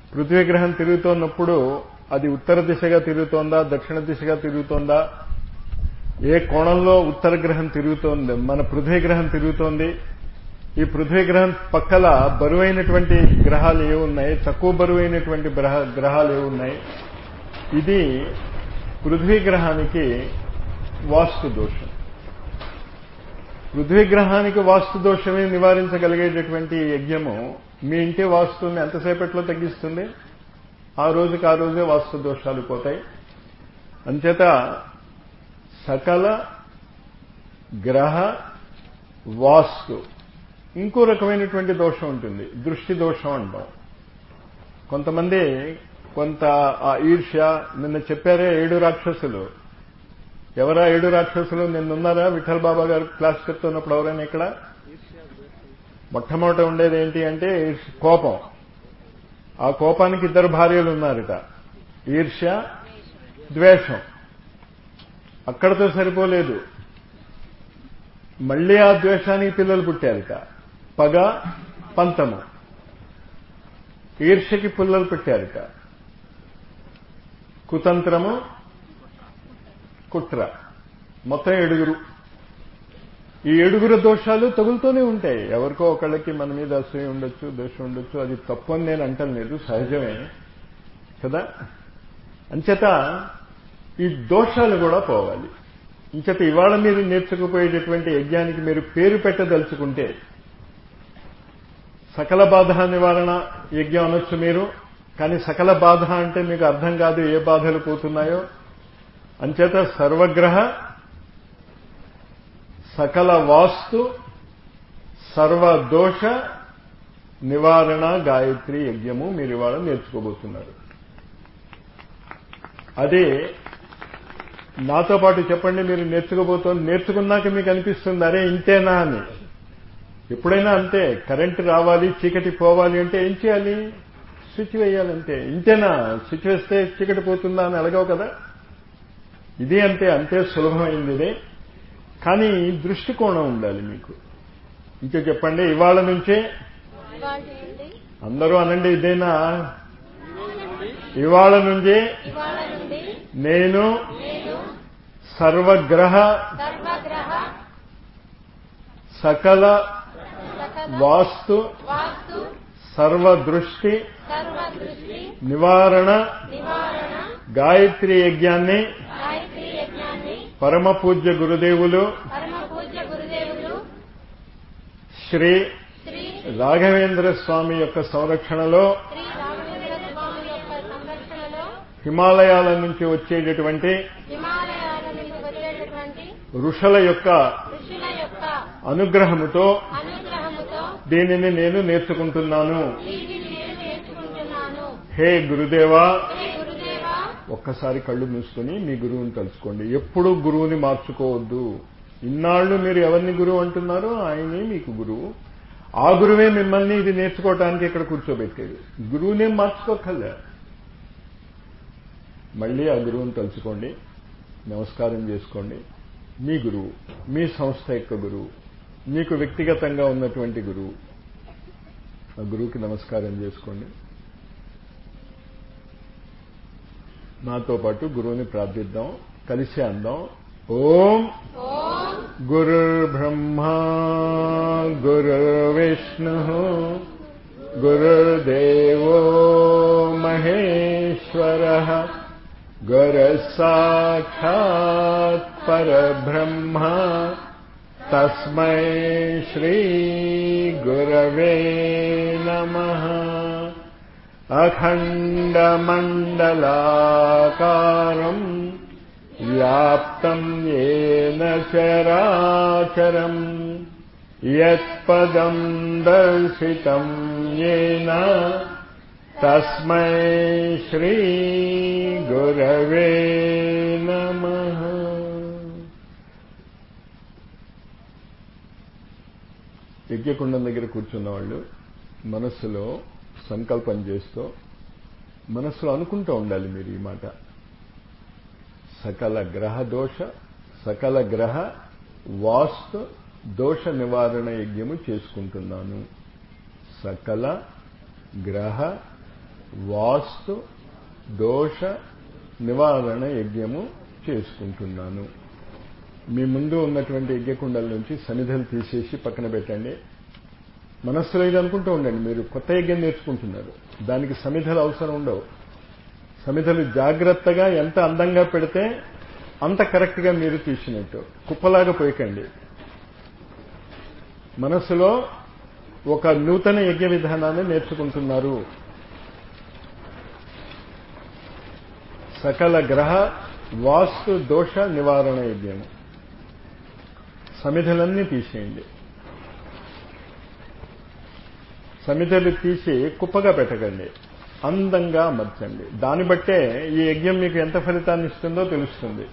పృథ్వీ గ్రహం తిరుగుతున్నప్పుడు అది ఉత్తర దిశగా తిరుగుతోందా దక్షిణ దిశగా తిరుగుతోందా ఏ కోణంలో ఉత్తర గ్రహం తిరుగుతోంది మన పృథ్వీ గ్రహం తిరుగుతోంది ఈ పృథ్వీ గ్రహం పక్కల బరువైనటువంటి గ్రహాలు ఏ ఉన్నాయి తక్కువ బరువైనటువంటి గ్రహాలు ఏ ఉన్నాయి ఇది పృథ్వీ గ్రహానికి వాస్తు దోషం పృథ్వీ గ్రహానికి వాస్తు దోషమే నివారించగలిగేటటువంటి యజ్ఞము మీ ఇంటి వాస్తుల్ని ఎంతసేపట్లో తగ్గిస్తుంది ఆ రోజుకి ఆ రోజే వాస్తు దోషాలు పోతాయి అంచేత సకల గ్రహ వాస్తు ఇంకో రకమైనటువంటి దోషం ఉంటుంది దృష్టి దోషం అంటాం కొంతమంది కొంత ఆ ఈర్ష్య నిన్న చెప్పారే ఏడు రాక్షసులు ఎవరా ఏడు రాక్షసులు నిన్నున్నారా విఠల్ బాబా గారు క్లాస్ చెప్తున్నప్పుడు ఎవరైనా ఇక్కడ మొట్టమొదట ఉండేది ఏంటి అంటే కోపం ఆ కోపానికి ఇద్దరు భార్యలు ఉన్నారట ఈర్ష్య ద్వేషం అక్కడతో సరిపోలేదు మళ్లీ ఆ ద్వేషానికి పిల్లలు పుట్టారట పగ పంతము ఈర్ష్యకి పుల్లలు పెట్టారట కుతంత్రము కుట్ర మొత్తం ఏడుగురు ఈ ఏడుగురు దోషాలు తగులుతూనే ఉంటాయి ఎవరికో ఒకళ్ళకి మన మీద అసూయ ఉండొచ్చు దోషం ఉండొచ్చు అది తప్పు అని నేను అంటలేదు సహజమే కదా అంచేత ఈ దోషాలు కూడా పోవాలి ఇంచేత ఇవాళ మీరు నేర్చుకుపోయేటటువంటి యజ్ఞానికి మీరు పేరు పెట్టదలుచుకుంటే సకల బాధ నివారణ యజ్ఞం అనొచ్చు మీరు కానీ సకల బాధ అంటే మీకు అర్థం కాదు ఏ బాధలు పోతున్నాయో అంచేత సర్వగ్రహ సకల వాస్తు సర్వదోష నివారణ గాయత్రి యజ్ఞము మీరు ఇవాళ నేర్చుకోబోతున్నారు అదే నాతో పాటు చెప్పండి మీరు నేర్చుకోబోతోంది నేర్చుకున్నాక మీకు అనిపిస్తుంది అరే ఇంతేనా అని ఎప్పుడైనా అంతే కరెంటు రావాలి చీకటి పోవాలి అంటే ఏం చేయాలి స్విచ్ వేయాలంటే ఇంతేనా స్విచ్ వేస్తే చీకటి పోతుందా అని అడగవు కదా ఇది అంతే అంతే సులభమైంది ఇదే కానీ దృష్టికోణం ఉండాలి మీకు ఇంకా చెప్పండి ఇవాళ నుంచే అందరూ అనండి ఇదేనా ఇవాళ నుంచే నేను సర్వగ్రహ సకల వాస్తు సర్వదృష్టి నివారణ గాయత్రి యజ్ఞాన్ని పరమ పూజ్య గురుదేవులు శ్రీ రాఘవేంద్ర స్వామి యొక్క సంరక్షణలో హిమాలయాల నుంచి వచ్చేటటువంటి ఋషుల యొక్క అనుగ్రహముతో దీనిని నేను నేర్చుకుంటున్నాను హే గురుదేవా ఒక్కసారి కళ్ళు మూసుకొని మీ గురువుని తలుచుకోండి ఎప్పుడు గురువుని మార్చుకోవద్దు ఇన్నాళ్ళు మీరు ఎవరిని గురువు అంటున్నారో ఆయనే మీకు గురువు ఆ గురువే మిమ్మల్ని ఇది నేర్చుకోవటానికి ఇక్కడ కూర్చోబెట్టేది గురువునేం మార్చుకోకల్లా మళ్ళీ ఆ గురువుని తలుచుకోండి నమస్కారం చేసుకోండి మీ గురువు మీ సంస్థ యొక్క గురువు మీకు వ్యక్తిగతంగా ఉన్నటువంటి గురువు ఆ గురువుకి నమస్కారం చేసుకోండి నాతో పాటు గురువుని ప్రార్థిద్దాం కలిసి అందాం ఓం గురుర్బ్రహ్మా గురుర్విష్ణు గురుర్దేవో మహేశ్వర గురసాక్షాత్ పరబ్రహ్మ తస్మై శ్రీ గురవే నమః अखण्डमण्डलाकारम् व्याप्तम् येन चराचरम् यत्पदम् दर्शितम् येन तस्मै श्रीगुरवे नमः యజ్ఞకుండం దగ్గర కూర్చున్న వాళ్ళు మనస్సులో సంకల్పం చేస్తూ మనస్సులో అనుకుంటూ ఉండాలి మీరు ఈ మాట సకల గ్రహ దోష సకల గ్రహ వాస్తు దోష నివారణ యజ్ఞము చేసుకుంటున్నాను సకల గ్రహ వాస్తు దోష నివారణ యజ్ఞము చేసుకుంటున్నాను మీ ముందు ఉన్నటువంటి యజ్ఞకుండల నుంచి సన్నిధులు తీసేసి పక్కన పెట్టండి మనస్సులో ఇది అనుకుంటూ ఉండండి మీరు కొత్త యజ్ఞం నేర్చుకుంటున్నారు దానికి సమిధలు అవసరం ఉండవు సమిధలు జాగ్రత్తగా ఎంత అందంగా పెడితే అంత కరెక్ట్గా మీరు తీసినట్టు కుప్పలాగా పోయకండి మనస్సులో ఒక నూతన యజ్ఞ విధానాన్ని నేర్చుకుంటున్నారు సకల గ్రహ వాస్తు దోష నివారణ యజ్ఞము సమిధలన్నీ తీసేయండి సమిధలు తీసి కుప్పగా పెట్టకండి అందంగా అమర్చండి దాన్ని బట్టే ఈ యజ్ఞం మీకు ఎంత ఫలితాన్ని ఇస్తుందో తెలుస్తుంది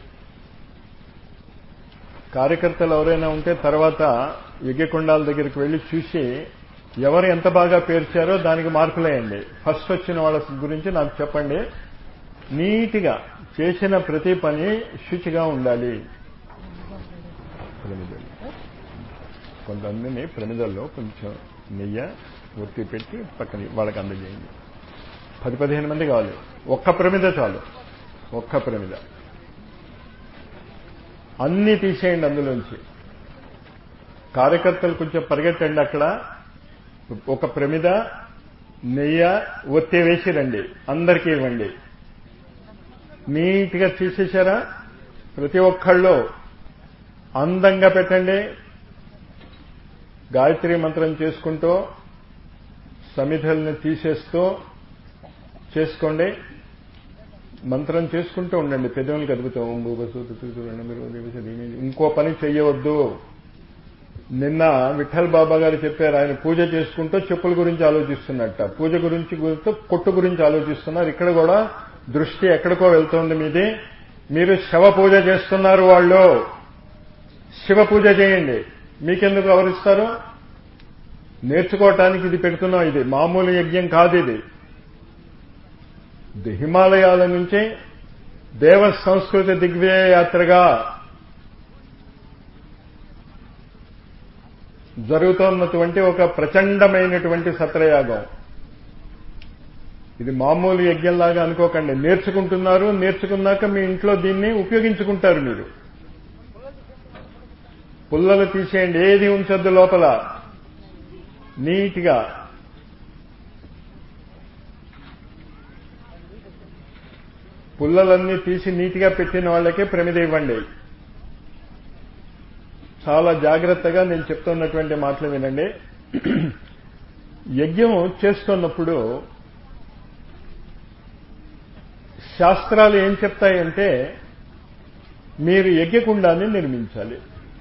కార్యకర్తలు ఎవరైనా ఉంటే తర్వాత యజ్ఞకుండాల దగ్గరికి వెళ్ళి చూసి ఎవరు ఎంత బాగా పేర్చారో దానికి మార్కులేయండి ఫస్ట్ వచ్చిన వాళ్ళ గురించి నాకు చెప్పండి నీట్గా చేసిన ప్రతి పని శుచిగా ఉండాలి ప్రమిదలు కొంతమందిని ప్రమిదల్లో కొంచెం నెయ్యి ఒత్తి పెట్టి పక్కన వాళ్ళకి అందజేయండి పది పదిహేను మంది కావాలి ఒక్క ప్రమిద చాలు ఒక్క ప్రమిద అన్నీ తీసేయండి అందులోంచి కార్యకర్తలు కొంచెం పరిగెట్టండి అక్కడ ఒక ప్రమిద నెయ్యి ఒత్తి వేసి రండి అందరికీ ఇవ్వండి నీట్గా తీసేశారా ప్రతి ఒక్కళ్ళు అందంగా పెట్టండి గాయత్రి మంత్రం చేసుకుంటూ సమిధల్ని తీసేస్తూ చేసుకోండి మంత్రం చేసుకుంటూ ఉండండి పెదవులు కదుపుతూ ఓం మీరు ఇంకో పని చెయ్యవద్దు నిన్న విఠల్ బాబా గారు చెప్పారు ఆయన పూజ చేసుకుంటూ చెప్పుల గురించి ఆలోచిస్తున్నట్ట పూజ గురించి గురితో కొట్టు గురించి ఆలోచిస్తున్నారు ఇక్కడ కూడా దృష్టి ఎక్కడికో వెళ్తోంది మీది మీరు శవ పూజ చేస్తున్నారు వాళ్ళు శివ పూజ చేయండి మీకెందుకు ఎవరిస్తారు నేర్చుకోవటానికి ఇది పెడుతున్నాం ఇది మామూలు యజ్ఞం కాదు ఇది హిమాలయాల నుంచి దేవ సంస్కృతి దిగ్విజయ యాత్రగా జరుగుతున్నటువంటి ఒక ప్రచండమైనటువంటి సత్రయాగం ఇది మామూలు యజ్ఞంలాగా అనుకోకండి నేర్చుకుంటున్నారు నేర్చుకున్నాక మీ ఇంట్లో దీన్ని ఉపయోగించుకుంటారు మీరు పుల్లలు తీసేయండి ఏది ఉంచొద్దు లోపల నీట్గా పుల్లలన్నీ తీసి నీట్గా పెట్టిన వాళ్ళకే ప్రమిద ఇవ్వండి చాలా జాగ్రత్తగా నేను చెప్తున్నటువంటి మాటలు వినండి యజ్ఞం చేస్తున్నప్పుడు శాస్త్రాలు ఏం చెప్తాయంటే మీరు యజ్ఞకుండాన్ని నిర్మించాలి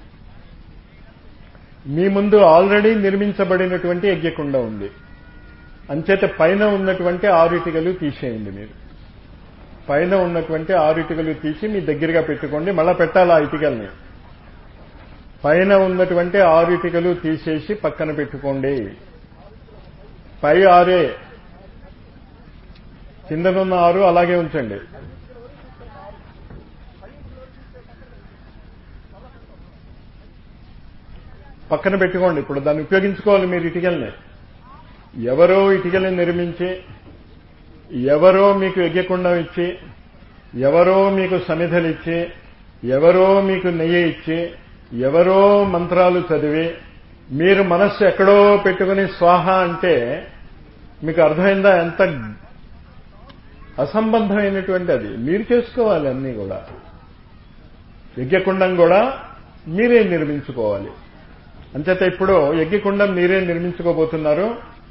మీ ముందు ఆల్రెడీ నిర్మించబడినటువంటి యజ్ఞకుండ ఉంది అంచేత పైన ఉన్నటువంటి ఆరిటికలు తీసేయండి మీరు పైన ఉన్నటువంటి ఆరిటికలు తీసి మీ దగ్గరగా పెట్టుకోండి మళ్ళా పెట్టాలి ఆ ఇటుకల్ని పైన ఉన్నటువంటి ఆరు ఇటుకలు తీసేసి పక్కన పెట్టుకోండి పై ఆరే కిందనున్న ఆరు అలాగే ఉంచండి పక్కన పెట్టుకోండి ఇప్పుడు దాన్ని ఉపయోగించుకోవాలి మీరు ఇటుకల్ని ఎవరో ఇటుకల్ని నిర్మించి ఎవరో మీకు యజ్ఞకుండం ఇచ్చి ఎవరో మీకు సమిధలు ఇచ్చి ఎవరో మీకు నెయ్యి ఇచ్చి ఎవరో మంత్రాలు చదివి మీరు మనస్సు ఎక్కడో పెట్టుకుని స్వాహ అంటే మీకు అర్థమైందా ఎంత అసంబద్ధమైనటువంటి అది మీరు చేసుకోవాలి అన్నీ కూడా యజ్ఞకుండం కూడా మీరే నిర్మించుకోవాలి అంచేత ఇప్పుడు యజ్ఞకుండం మీరే నిర్మించుకోబోతున్నారు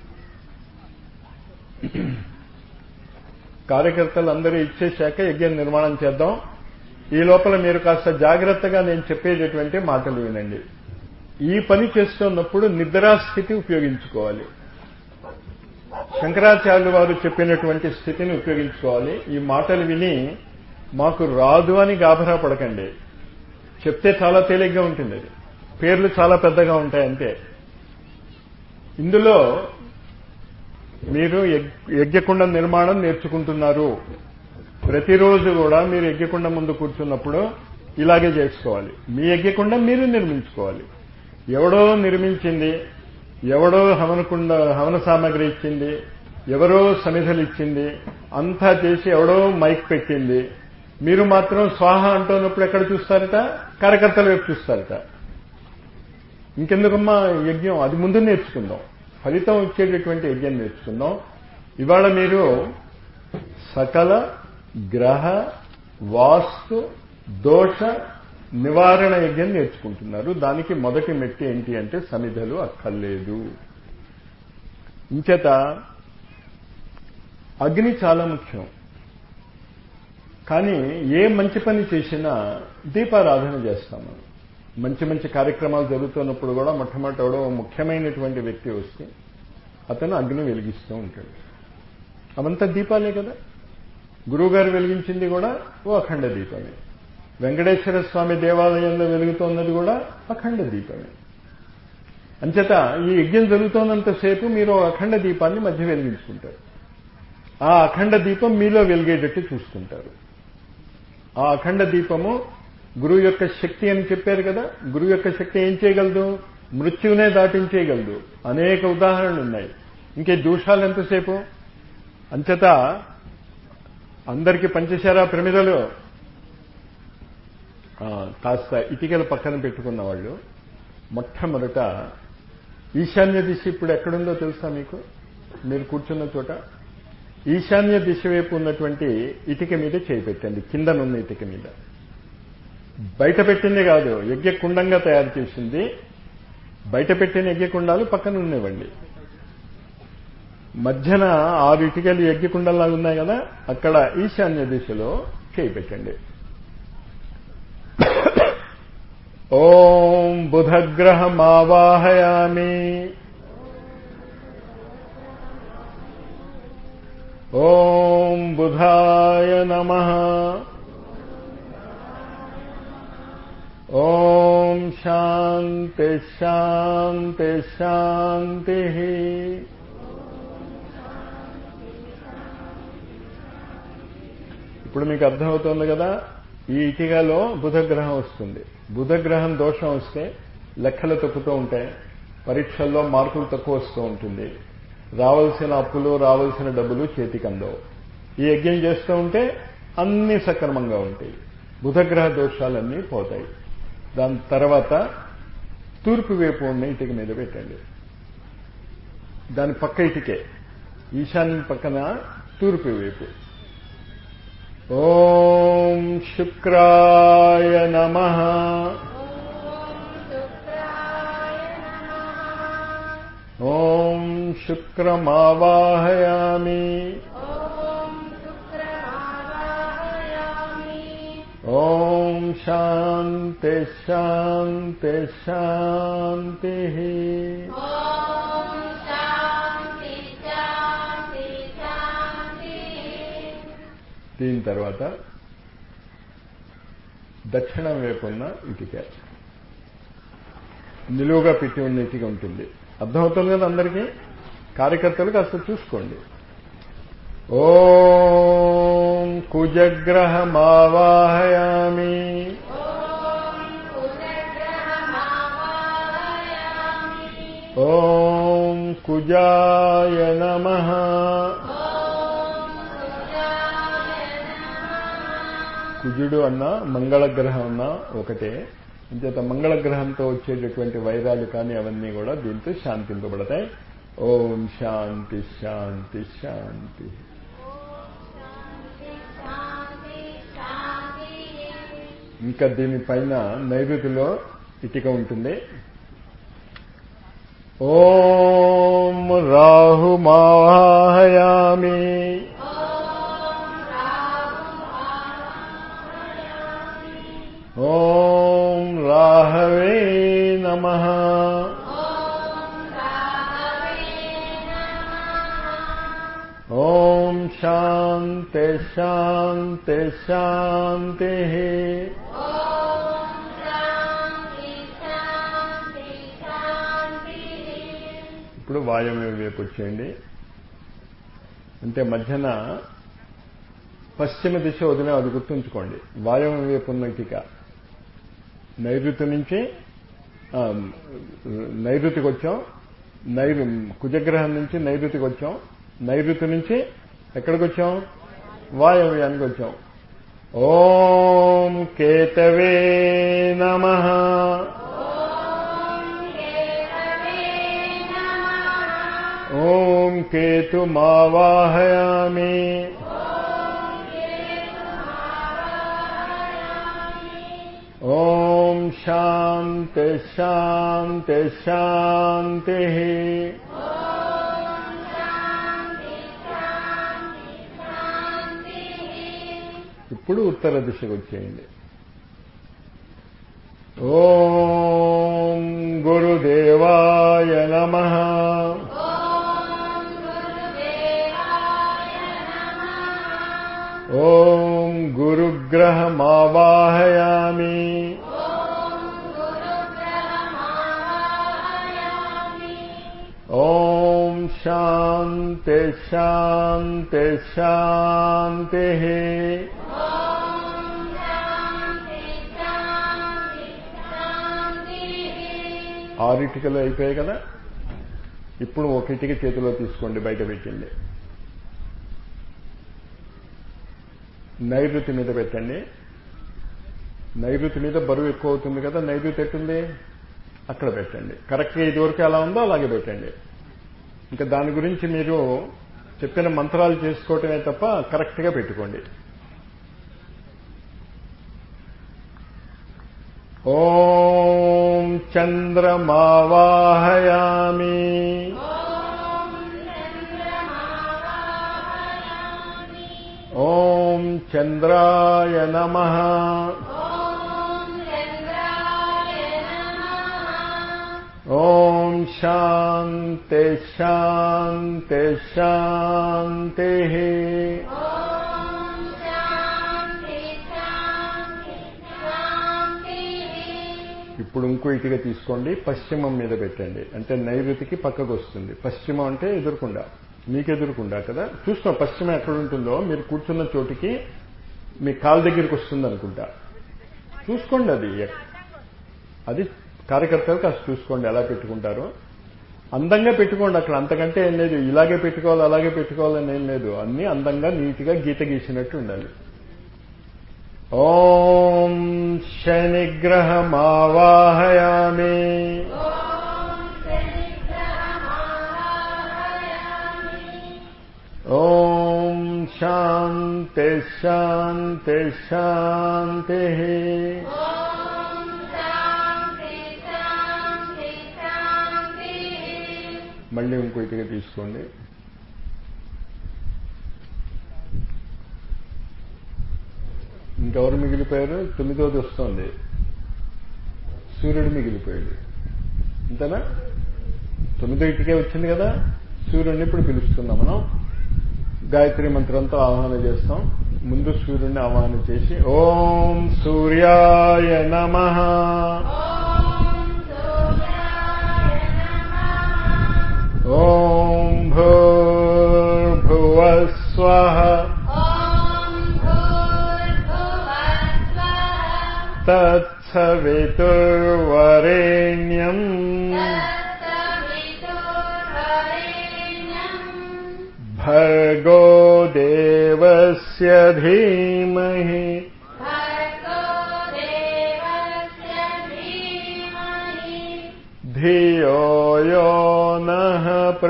కార్యకర్తలు అందరూ ఇచ్చేశాక యజ్ఞ నిర్మాణం చేద్దాం ఈ లోపల మీరు కాస్త జాగ్రత్తగా నేను చెప్పేటటువంటి మాటలు వినండి ఈ పని చేస్తున్నప్పుడు నిద్రాస్థితి ఉపయోగించుకోవాలి శంకరాచార్యులు వారు చెప్పినటువంటి స్థితిని ఉపయోగించుకోవాలి ఈ మాటలు విని మాకు రాదు అని గాభరా పడకండి చెప్తే చాలా తేలిగ్గా ఉంటుంది అది పేర్లు చాలా పెద్దగా ఉంటాయి అంతే ఇందులో మీరు యజ్ఞకుండ నిర్మాణం నేర్చుకుంటున్నారు ప్రతిరోజు కూడా మీరు యజ్ఞకుండ ముందు కూర్చున్నప్పుడు ఇలాగే చేసుకోవాలి మీ యజ్ఞకుండ మీరు నిర్మించుకోవాలి ఎవడో నిర్మించింది ఎవడో హవనకుండ హవన సామాగ్రి ఇచ్చింది ఎవరో సమిధలు ఇచ్చింది అంతా చేసి ఎవడో మైక్ పెట్టింది మీరు మాత్రం స్వాహ అంటున్నప్పుడు ఎక్కడ చూస్తారట కార్యకర్తల వైపు చూస్తారట ఇంకెందుకమ్మా యజ్ఞం అది ముందు నేర్చుకుందాం ఫలితం వచ్చేటటువంటి యజ్ఞం నేర్చుకుందాం ఇవాళ మీరు సకల గ్రహ వాస్తు దోష నివారణ యజ్ఞం నేర్చుకుంటున్నారు దానికి మొదటి మెట్టి ఏంటి అంటే సమిధలు అక్కర్లేదు ఇంచేత అగ్ని చాలా ముఖ్యం కానీ ఏ మంచి పని చేసినా దీపారాధన చేస్తాం మనం మంచి మంచి కార్యక్రమాలు జరుగుతున్నప్పుడు కూడా మొట్టమొదటి ఎవడో ముఖ్యమైనటువంటి వ్యక్తి వస్తే అతను అగ్ని వెలిగిస్తూ ఉంటాడు అవంతా దీపాలే కదా గురువుగారు వెలిగించింది కూడా ఓ అఖండ దీపమే వెంకటేశ్వర స్వామి దేవాలయంలో వెలుగుతోన్నది కూడా అఖండ దీపమే అంచేత ఈ యజ్ఞం జరుగుతున్నంతసేపు మీరు అఖండ దీపాన్ని మధ్య వెలిగించుకుంటారు ఆ అఖండ దీపం మీలో వెలిగేటట్టు చూసుకుంటారు ఆ అఖండ దీపము గురువు యొక్క శక్తి అని చెప్పారు కదా గురువు యొక్క శక్తి ఏం చేయగలదు మృత్యువునే దాటించేయగలదు అనేక ఉదాహరణలు ఉన్నాయి ఇంకే దూషాలు ఎంతసేపు అంచేత అందరికీ పంచశారా ప్రమిదలు కాస్త ఇటికల పక్కన పెట్టుకున్న వాళ్ళు మొట్టమొదట ఈశాన్య దిశ ఇప్పుడు ఎక్కడుందో తెలుసా మీకు మీరు కూర్చున్న చోట ఈశాన్య దిశ వైపు ఉన్నటువంటి ఇటుక మీద చేయి పెట్టండి కిందనున్న ఇటుక మీద బయట పెట్టింది కాదు యజ్ఞకుండంగా తయారు చేసింది బయట పెట్టిన యజ్ఞకుండాలు పక్కన ఉండేవండి మధ్యన ఆరు ఇటుకలు యజ్ఞకుండలాగా ఉన్నాయి కదా అక్కడ ఈశాన్య దిశలో చేయి పెట్టండి ఓం బుధగ్రహమావాహయామి ఓం బుధాయ నమ ఓం శాంతి శాంతి శాంతి ఇప్పుడు మీకు అర్థమవుతోంది కదా ఈ ఇటికలో బుధగ్రహం వస్తుంది బుధగ్రహం దోషం వస్తే లెక్కలు తప్పుతూ ఉంటాయి పరీక్షల్లో మార్కులు తక్కువ వస్తూ ఉంటుంది రావాల్సిన అప్పులు రావాల్సిన డబ్బులు చేతికి అందవు ఈ యజ్ఞం చేస్తూ ఉంటే అన్ని సక్రమంగా ఉంటాయి బుధగ్రహ దోషాలన్నీ పోతాయి దాని తర్వాత తూర్పు వైపు ఉన్న ఇటుక మీద పెట్టండి దాని పక్క ఇటుకే ఈశాన్యం పక్కన తూర్పు వైపు ఓం శుక్రాయ నమ ఓం శుక్రమావాహయామి ఓం శాంతి శాంతి శాంతి దీని తర్వాత దక్షిణం వైపు ఉన్న ఇటుక నిలువుగా పెట్టి ఉన్న ఇటుక ఉంటుంది అర్థమవుతుంది కదా అందరికీ కార్యకర్తలు కాస్త చూసుకోండి ఓం కుజగ్రహమావాహయామి ఓం కుజాయ నమ కుజుడు అన్న మంగళగ్రహం అన్న ఒకటే అంచేత మంగళగ్రహంతో వచ్చేటటువంటి వైరాలు కానీ అవన్నీ కూడా దీంతో శాంతింపబడతాయి ఓం శాంతి శాంతి శాంతి ఇంకా దీనిపైన నైరుతిలో ఇటుక ఉంటుంది ఓం రాహుమావాహయామి ఓం రాహవే నమ ఓం శాంతి శాంతి శాంతి ఇప్పుడు వాయువ్య వైపు వచ్చేయండి అంటే మధ్యన పశ్చిమ దిశ వదిలే అది గుర్తుంచుకోండి వాయువ్య వైపు ఉన్న ఇటుక నైరుతి నుంచి నైరుతికి వచ్చాం నైరు కుజగ్రహం నుంచి నైరుతికి వచ్చాం నైరుతి నుంచి ఎక్కడికి వచ్చాం వాయవ్యానికి వచ్చాం ఓం కేతవే నమ ఓం కేతుమావాహయామి ఓం శాంతి శాంతి శాంతి ఇప్పుడు ఉత్తర దిశకు వచ్చేయండి ఓం గురుదేవాయ నమ ఓం గురుగ్రహమావాహయామి ఓం శాంతి శాంతి శాంతి ఆరిటికలు అయిపోయాయి కదా ఇప్పుడు ఒక ఇటుక చేతిలో తీసుకోండి బయట పెట్టండి నైరుతి మీద పెట్టండి నైరుతి మీద బరువు ఎక్కువ అవుతుంది కదా నైరుతి ఎట్టుంది అక్కడ పెట్టండి కరెక్ట్గా ఇదివరకు ఎలా ఉందో అలాగే పెట్టండి ఇంకా దాని గురించి మీరు చెప్పిన మంత్రాలు చేసుకోవటమే తప్ప కరెక్ట్గా పెట్టుకోండి ఓం చంద్రమావాహయామి ఓం చంద్రాయ నమ ఓం శాంతి శాంతి శాంతి ఇప్పుడు ఇంకో ఇటుక తీసుకోండి పశ్చిమం మీద పెట్టండి అంటే నైరుతికి పక్కకు వస్తుంది పశ్చిమం అంటే ఎదురుకుండా మీకు ఎదురుకుండా కదా చూస్తాం పశ్చిమం ఎక్కడ ఉంటుందో మీరు కూర్చున్న చోటికి మీ కాలు దగ్గరికి వస్తుంది అనుకుంటా చూసుకోండి అది అది కార్యకర్తలు కాస్త చూసుకోండి ఎలా పెట్టుకుంటారో అందంగా పెట్టుకోండి అక్కడ అంతకంటే ఏం లేదు ఇలాగే పెట్టుకోవాలి అలాగే పెట్టుకోవాలని ఏం లేదు అన్నీ అందంగా నీట్గా గీత గీసినట్టు ఉండాలి ఓం శనిగ్రహమావాహయామి ఓం శాంతి శాంతి శాంతి మళ్ళీ ఇంకో ఇటుక తీసుకోండి ఇంకెవరు మిగిలిపోయారు తొమ్మిదోది వస్తుంది సూర్యుడు మిగిలిపోయాడు అంతేనా తొమ్మిదో ఇటుకే వచ్చింది కదా సూర్యుడిని ఇప్పుడు పిలుస్తున్నాం మనం గాయత్రి మంత్రంతో ఆహ్వానం చేస్తాం ముందు సూర్యుడిని ఆహ్వానం చేసి ఓం సూర్యాయ నమ ఓం భూర్భువస్వ తత్సవితుర్వరేణ్యం భర్గో దేవస్య ధీమహి ధియో యో నః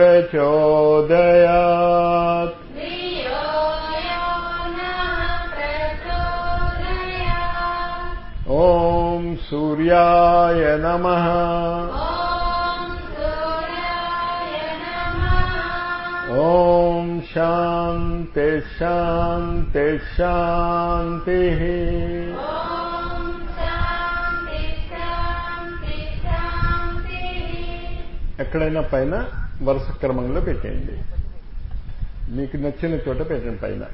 ప్రచోదయాత్ ఓం సూర్యాయ నమ ఓం శాంతి శాంతి శాంతి ఎక్కడైనా పైన వరుస క్రమంలో పెట్టేయండి మీకు నచ్చిన చోట పెట్టండి పైన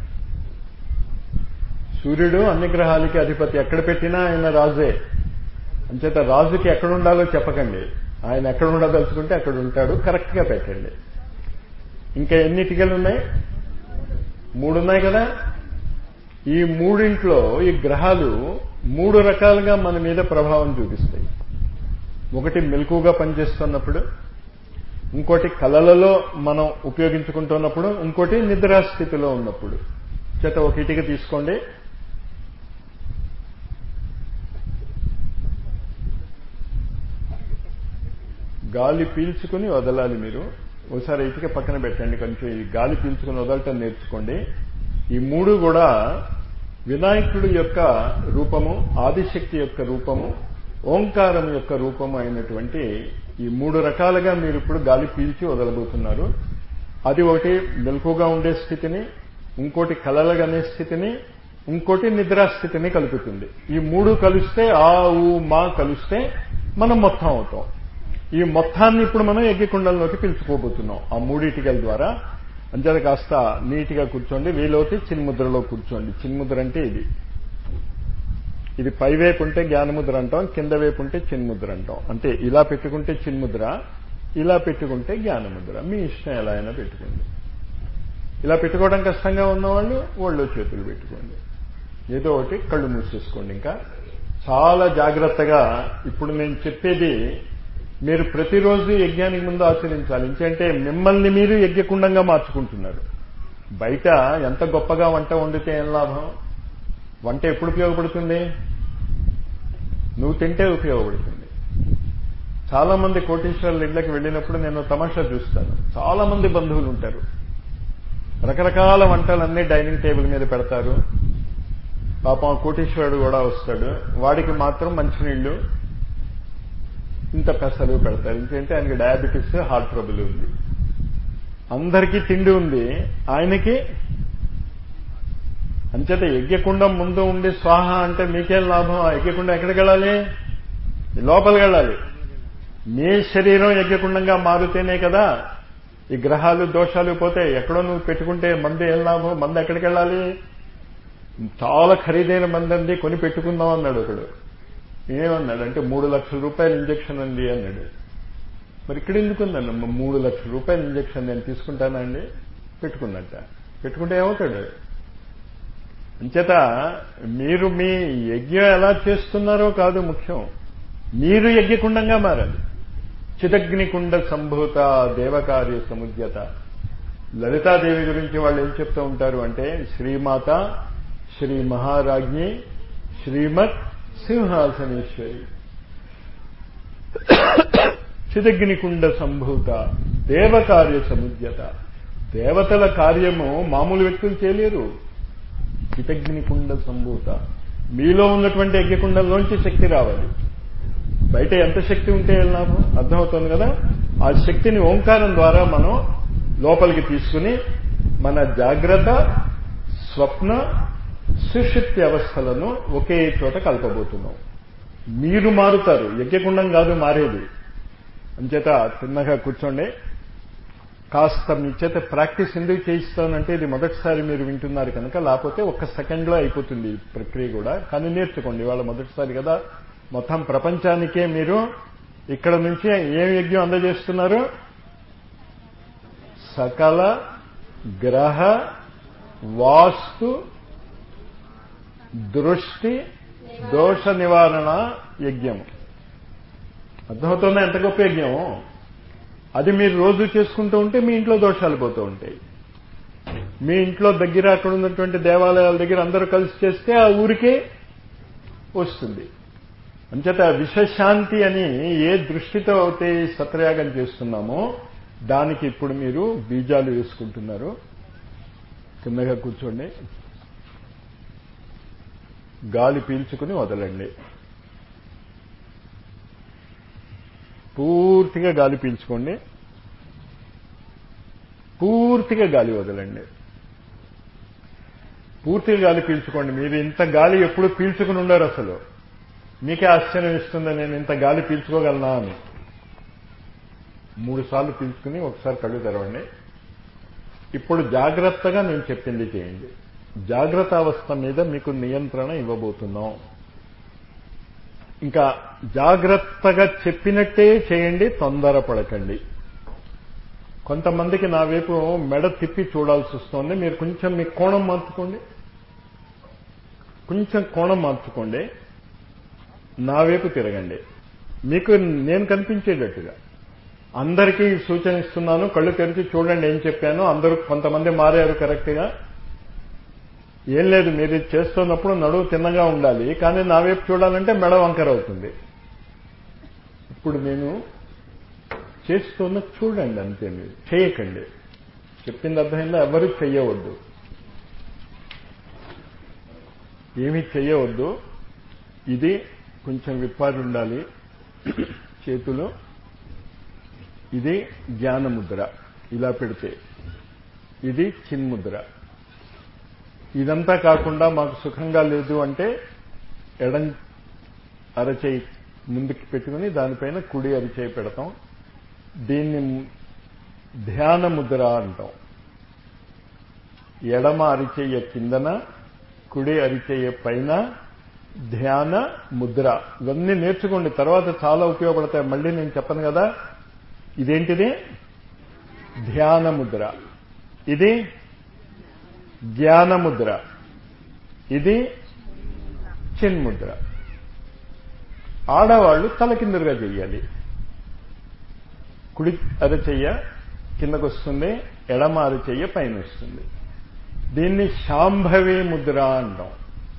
సూర్యుడు అన్ని గ్రహాలకి అధిపతి ఎక్కడ పెట్టినా ఆయన రాజే అంచేత రాజుకి ఎక్కడ ఉండాలో చెప్పకండి ఆయన ఎక్కడ ఉండదలుచుకుంటే అక్కడ ఉంటాడు కరెక్ట్గా పెట్టండి ఇంకా ఎన్ని టికెలు ఉన్నాయి మూడు ఉన్నాయి కదా ఈ మూడింట్లో ఈ గ్రహాలు మూడు రకాలుగా మన మీద ప్రభావం చూపిస్తాయి ఒకటి మెలకుగా పనిచేస్తున్నప్పుడు ఇంకోటి కళలలో మనం ఉపయోగించుకుంటున్నప్పుడు ఇంకోటి నిద్రాస్థితిలో ఉన్నప్పుడు చేత ఒక ఇటుక తీసుకోండి గాలి పీల్చుకుని వదలాలి మీరు ఒకసారి ఇటుక పక్కన పెట్టండి కొంచెం ఈ గాలి పీల్చుకుని వదలటం నేర్చుకోండి ఈ మూడు కూడా వినాయకుడు యొక్క రూపము ఆదిశక్తి యొక్క రూపము ఓంకారం యొక్క రూపము అయినటువంటి ఈ మూడు రకాలుగా మీరు ఇప్పుడు గాలి పీల్చి వదలబోతున్నారు అది ఒకటి మెలకుగా ఉండే స్థితిని ఇంకోటి కలలగనే స్థితిని ఇంకోటి నిద్రాస్థితిని కలుపుతుంది ఈ మూడు కలిస్తే ఆ ఊ మా కలిస్తే మనం మొత్తం అవుతాం ఈ మొత్తాన్ని ఇప్పుడు మనం యజ్ఞకుండంలోకి పిలుచుకోబోతున్నాం ఆ మూడిటికల ద్వారా అంచేత కాస్త నీట్గా కూర్చోండి వీలవుతే చిన్ముద్రలో కూర్చోండి చిన్ముద్ర అంటే ఇది ఇది పై వైపు ఉంటే జ్ఞానముద్ర అంటాం కింద వైపు ఉంటే చిన్ముద్ర అంటాం అంటే ఇలా పెట్టుకుంటే చిన్ముద్ర ఇలా పెట్టుకుంటే జ్ఞానముద్ర మీ ఇష్టం ఎలా అయినా పెట్టుకోండి ఇలా పెట్టుకోవడం కష్టంగా ఉన్నవాళ్ళు ఒళ్ళో చేతులు పెట్టుకోండి ఏదో ఒకటి కళ్ళు మూసేసుకోండి ఇంకా చాలా జాగ్రత్తగా ఇప్పుడు నేను చెప్పేది మీరు ప్రతిరోజు యజ్ఞానికి ముందు ఆచరించాలి ఎందుకంటే మిమ్మల్ని మీరు యజ్ఞకుండంగా మార్చుకుంటున్నారు బయట ఎంత గొప్పగా వంట వండితే ఏం లాభం వంట ఎప్పుడు ఉపయోగపడుతుంది నువ్వు తింటే ఉపయోగపడుతుంది చాలా మంది కోటీశ్వరుల ఇళ్లకు వెళ్ళినప్పుడు నేను తమాషా చూస్తాను చాలా మంది బంధువులు ఉంటారు రకరకాల వంటలన్నీ డైనింగ్ టేబుల్ మీద పెడతారు పాపం కోటీశ్వరుడు కూడా వస్తాడు వాడికి మాత్రం మంచినీళ్లు ఇంత పెసలు పెడతారు ఎందుకంటే ఆయనకి డయాబెటీస్ హార్ట్ ట్రబుల్ ఉంది అందరికీ తిండి ఉంది ఆయనకి అంచేత యజ్ఞకుండం ముందు ఉండి స్వాహ అంటే మీకేం లాభం ఆ యజ్ఞకుండం ఎక్కడికి వెళ్ళాలి లోపలికి వెళ్ళాలి మీ శరీరం యజ్ఞకుండంగా మారుతేనే కదా ఈ గ్రహాలు దోషాలు పోతే ఎక్కడో నువ్వు పెట్టుకుంటే మంది ఏం లాభం మంది ఎక్కడికి వెళ్ళాలి చాలా ఖరీదైన మంది అంది కొని పెట్టుకుందాం అన్నాడు ఒకడు ఏమన్నాడు అంటే మూడు లక్షల రూపాయల ఇంజక్షన్ అండి అన్నాడు మరి ఇక్కడ ఎందుకు ఉందన్న మూడు లక్షల రూపాయల ఇంజక్షన్ నేను తీసుకుంటానండి పెట్టుకున్నట్ట పెట్టుకుంటే ఏమవుతాడు అంచేత మీరు మీ యజ్ఞం ఎలా చేస్తున్నారో కాదు ముఖ్యం మీరు యజ్ఞకుండంగా మారాలి చిదగ్నికుండ సంభూత దేవకార్య సముద్యత లలితాదేవి గురించి వాళ్ళు ఏం చెప్తూ ఉంటారు అంటే శ్రీమాత శ్రీ మహారాజ్ఞి శ్రీమత్ సింహాసనేశ్వరి చిదగ్నికుండ సంభూత దేవకార్య సముద్యత దేవతల కార్యము మామూలు వ్యక్తులు చేయలేరు చితగ్నికుండ సంభూత మీలో ఉన్నటువంటి యజ్ఞకుండంలోంచి శక్తి రావాలి బయట ఎంత శక్తి ఉంటే లాభం అర్థమవుతుంది కదా ఆ శక్తిని ఓంకారం ద్వారా మనం లోపలికి తీసుకుని మన జాగ్రత్త స్వప్న సుషుప్తి అవస్థలను ఒకే చోట కలపబోతున్నాం మీరు మారుతారు యజ్ఞకుండం కాదు మారేది అంచేత తిన్నగా కూర్చోండి కాస్త మీ చేత ప్రాక్టీస్ ఎందుకు చేయిస్తానంటే ఇది మొదటిసారి మీరు వింటున్నారు కనుక లేకపోతే ఒక్క సెకండ్లో అయిపోతుంది ఈ ప్రక్రియ కూడా కానీ నేర్చుకోండి ఇవాళ మొదటిసారి కదా మొత్తం ప్రపంచానికే మీరు ఇక్కడ నుంచి ఏం యజ్ఞం అందజేస్తున్నారు సకల గ్రహ వాస్తు దృష్టి దోష నివారణ యజ్ఞం అర్థమవుతుందా ఎంత గొప్ప యజ్ఞం అది మీరు రోజు చేసుకుంటూ ఉంటే మీ ఇంట్లో దోషాలు పోతూ ఉంటాయి మీ ఇంట్లో దగ్గర అక్కడ ఉన్నటువంటి దేవాలయాల దగ్గర అందరూ కలిసి చేస్తే ఆ ఊరికే వస్తుంది అంచేత విశ్వశాంతి అని ఏ దృష్టితో అయితే సత్రయాగం చేస్తున్నామో దానికి ఇప్పుడు మీరు బీజాలు వేసుకుంటున్నారు కిందగా కూర్చోండి గాలి పీల్చుకుని వదలండి పూర్తిగా గాలి పీల్చుకోండి పూర్తిగా గాలి వదలండి పూర్తిగా గాలి పీల్చుకోండి మీరు ఇంత గాలి ఎప్పుడు పీల్చుకుని ఉండరు అసలు మీకే ఆశ్చర్యం ఇస్తుంది నేను ఇంత గాలి పీల్చుకోగలనా అని మూడు సార్లు పీల్చుకుని ఒకసారి కళ్ళు తెరవండి ఇప్పుడు జాగ్రత్తగా నేను చెప్పింది చేయండి జాగ్రత్త అవస్థ మీద మీకు నియంత్రణ ఇవ్వబోతున్నాం ఇంకా జాగ్రత్తగా చెప్పినట్టే చేయండి తొందరపడకండి కొంతమందికి నా వైపు మెడ తిప్పి చూడాల్సి వస్తుంది మీరు కొంచెం మీ కోణం మార్చుకోండి కొంచెం కోణం మార్చుకోండి నా వైపు తిరగండి మీకు నేను కనిపించేటట్టుగా అందరికీ సూచన ఇస్తున్నాను కళ్ళు తెరిచి చూడండి ఏం చెప్పాను అందరూ కొంతమంది మారారు కరెక్ట్గా ఏం లేదు మీరు ఇది చేస్తున్నప్పుడు నడువు తిన్నగా ఉండాలి కానీ నా వైపు చూడాలంటే మెడ వంకర అవుతుంది ఇప్పుడు నేను చేస్తున్న చూడండి అంతే మీరు చేయకండి చెప్పింది అర్థమైందా ఎవరు చెయ్యవద్దు ఏమీ చెయ్యవద్దు ఇది కొంచెం విప్పారి ఉండాలి చేతులు ఇది జ్ఞానముద్ర ఇలా పెడితే ఇది చిన్ముద్ర ఇదంతా కాకుండా మాకు సుఖంగా లేదు అంటే ఎడం అరచేయి ముందుకి పెట్టుకుని దానిపైన కుడి అరిచేయి పెడతాం దీన్ని ధ్యాన ముద్ర అంటాం ఎడమ అరిచేయ కిందన కుడి అరిచేయ పైన ధ్యాన ముద్ర ఇవన్నీ నేర్చుకోండి తర్వాత చాలా ఉపయోగపడతాయి మళ్ళీ నేను చెప్పను కదా ఇదేంటిది ధ్యాన ముద్ర ఇది జ్ఞానముద్ర ఇది చిన్ముద్ర ఆడవాళ్ళు తలకిందులుగా చెయ్యాలి కుడి అరచెయ్య కిందకు వస్తుంది ఎడమ అరచెయ్య పైన వస్తుంది దీన్ని శాంభవి ముద్ర అంటాం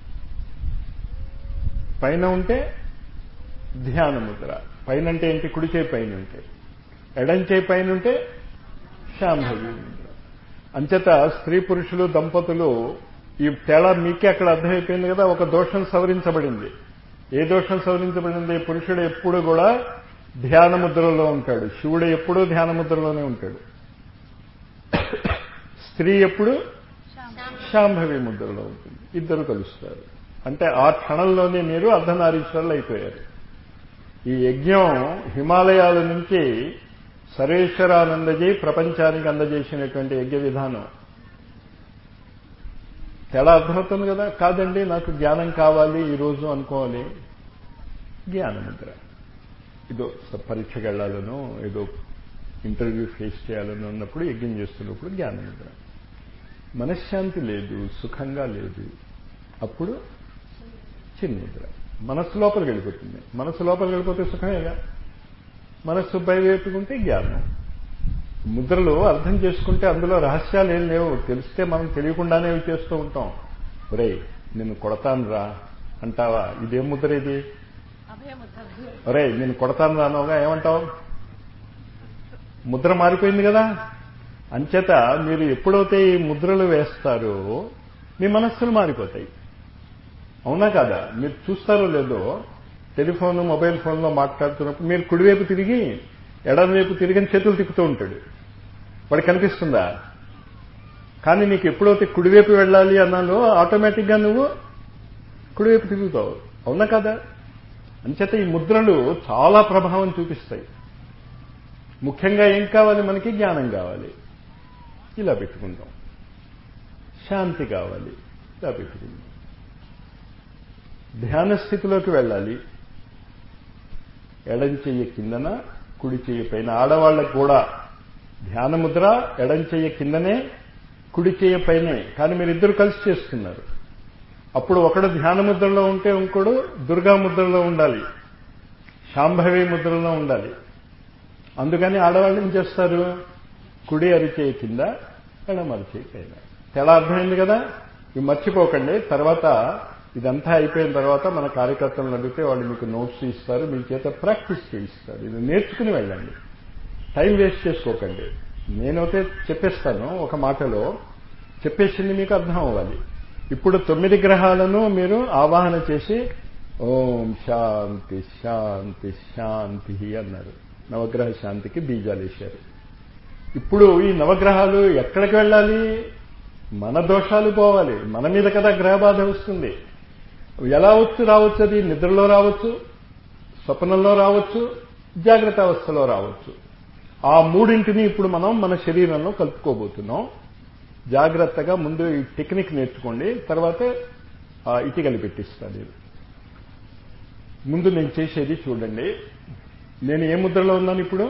పైన ఉంటే ధ్యాన ముద్ర పైన అంటే ఏంటి కుడి చేయి పైన ఉంటే ఎడం చేయి పైన ఉంటే శాంభవి ముద్ర అంచేత స్త్రీ పురుషులు దంపతులు ఈ తేడా మీకే అక్కడ అర్థమైపోయింది కదా ఒక దోషం సవరించబడింది ఏ దోషం సవరించబడింది పురుషుడు ఎప్పుడు కూడా ధ్యాన ముద్రలో ఉంటాడు శివుడు ఎప్పుడూ ధ్యాన ముద్రలోనే ఉంటాడు స్త్రీ ఎప్పుడు శాంభవి ముద్రలో ఉంటుంది ఇద్దరు కలుస్తారు అంటే ఆ క్షణంలోనే మీరు అర్ధనారీశ్వరులు అయిపోయారు ఈ యజ్ఞం హిమాలయాల నుంచి సర్వేశ్వరానందజీ ప్రపంచానికి అందజేసినటువంటి యజ్ఞ విధానం తేడా అర్థమవుతుంది కదా కాదండి నాకు జ్ఞానం కావాలి ఈరోజు అనుకోవాలి జ్ఞానముద్ర ఏదో పరీక్షకు వెళ్ళాలనో ఏదో ఇంటర్వ్యూ ఫేస్ చేయాలని ఉన్నప్పుడు యజ్ఞం చేస్తున్నప్పుడు జ్ఞానముద్ర మనశ్శాంతి లేదు సుఖంగా లేదు అప్పుడు చిన్ముద్ర మనస్సు లోపలికి వెళ్ళిపోతుంది మనస్సు లోపలికి వెళ్ళిపోతే సుఖమేగా మనస్సు బయలుపెట్టుకుంటే జ్ఞానం ముద్రలు అర్థం చేసుకుంటే అందులో రహస్యాలు ఏం లేవు తెలిస్తే మనం తెలియకుండానే ఇవి చేస్తూ ఉంటాం ఒరే నేను కొడతాను రా అంటావా ఇదేం ముద్ర ఇది ఒరే నేను కొడతాను రానోగా ఏమంటావు ముద్ర మారిపోయింది కదా అంచేత మీరు ఎప్పుడైతే ఈ ముద్రలు వేస్తారో మీ మనస్సులు మారిపోతాయి అవునా కాదా మీరు చూస్తారో లేదో టెలిఫోన్ మొబైల్ ఫోన్లో మాట్లాడుతున్నప్పుడు మీరు కుడివైపు తిరిగి ఎడమవైపు తిరిగి చేతులు తిప్పుతూ ఉంటాడు వాడు కనిపిస్తుందా కానీ నీకు ఎప్పుడైతే కుడివైపు వెళ్ళాలి అన్నాలో ఆటోమేటిక్గా నువ్వు కుడివైపు తిరుగుతావు అవునా కదా అంచేత ఈ ముద్రలు చాలా ప్రభావం చూపిస్తాయి ముఖ్యంగా ఏం కావాలి మనకి జ్ఞానం కావాలి ఇలా పెట్టుకుంటాం శాంతి కావాలి ఇలా పెట్టుకుంటాం ధ్యాన స్థితిలోకి వెళ్ళాలి ఎడం చెయ్యి కిందన కుడి చెయ్యి పైన ఆడవాళ్ళకు కూడా ధ్యాన ముద్ర ఎడం చెయ్యి కిందనే కుడి చెయ్యి పైనే కానీ మీరు ఇద్దరు కలిసి చేస్తున్నారు అప్పుడు ఒకడు ధ్యాన ముద్రలో ఉంటే ఇంకోడు దుర్గా ముద్రలో ఉండాలి శాంభవి ముద్రలో ఉండాలి అందుకని ఆడవాళ్ళు ఏం చేస్తారు కుడి అరిచేయి కింద ఎడం అరిచేయి పైన తేడా అర్థమైంది కదా ఇవి మర్చిపోకండి తర్వాత ఇదంతా అయిపోయిన తర్వాత మన కార్యకర్తలను అడిగితే వాళ్ళు మీకు నోట్స్ ఇస్తారు మీ చేత ప్రాక్టీస్ చేయిస్తారు ఇది నేర్చుకుని వెళ్ళండి టైం వేస్ట్ చేసుకోకండి నేనైతే చెప్పేస్తాను ఒక మాటలో చెప్పేసింది మీకు అర్థం అవ్వాలి ఇప్పుడు తొమ్మిది గ్రహాలను మీరు ఆవాహన చేసి ఓం శాంతి శాంతి శాంతి అన్నారు నవగ్రహ శాంతికి బీజాలు వేశారు ఇప్పుడు ఈ నవగ్రహాలు ఎక్కడికి వెళ్ళాలి మన దోషాలు పోవాలి మన మీద కదా గ్రహబాధ వస్తుంది ఎలా వచ్చు రావచ్చు అది నిద్రలో రావచ్చు స్వప్నంలో రావచ్చు జాగ్రత్త అవస్థలో రావచ్చు ఆ మూడింటిని ఇప్పుడు మనం మన శరీరంలో కలుపుకోబోతున్నాం జాగ్రత్తగా ముందు ఈ టెక్నిక్ నేర్చుకోండి తర్వాత ఇటుకలు పెట్టిస్తాను నేను ముందు నేను చేసేది చూడండి నేను ఏ ముద్రలో ఉన్నాను ఇప్పుడు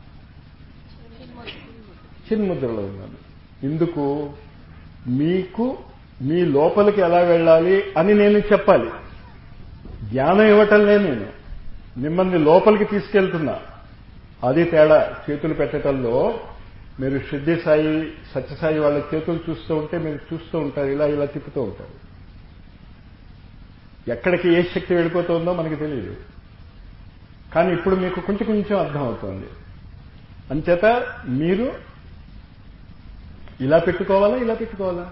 చిన్ముద్రలో ఉన్నాను ఎందుకు మీకు మీ లోపలికి ఎలా వెళ్ళాలి అని నేను చెప్పాలి జ్ఞానం ఇవ్వటంలే నేను మిమ్మల్ని లోపలికి తీసుకెళ్తున్నా అది తేడా చేతులు పెట్టడంలో మీరు సిద్ధి సాయి సత్యసాయి వాళ్ళ చేతులు చూస్తూ ఉంటే మీరు చూస్తూ ఉంటారు ఇలా ఇలా తిప్పుతూ ఉంటారు ఎక్కడికి ఏ శక్తి వెళ్ళిపోతుందో మనకి తెలియదు కానీ ఇప్పుడు మీకు కొంచెం కొంచెం అర్థం అవుతుంది అంచేత మీరు ఇలా పెట్టుకోవాలా ఇలా పెట్టుకోవాలా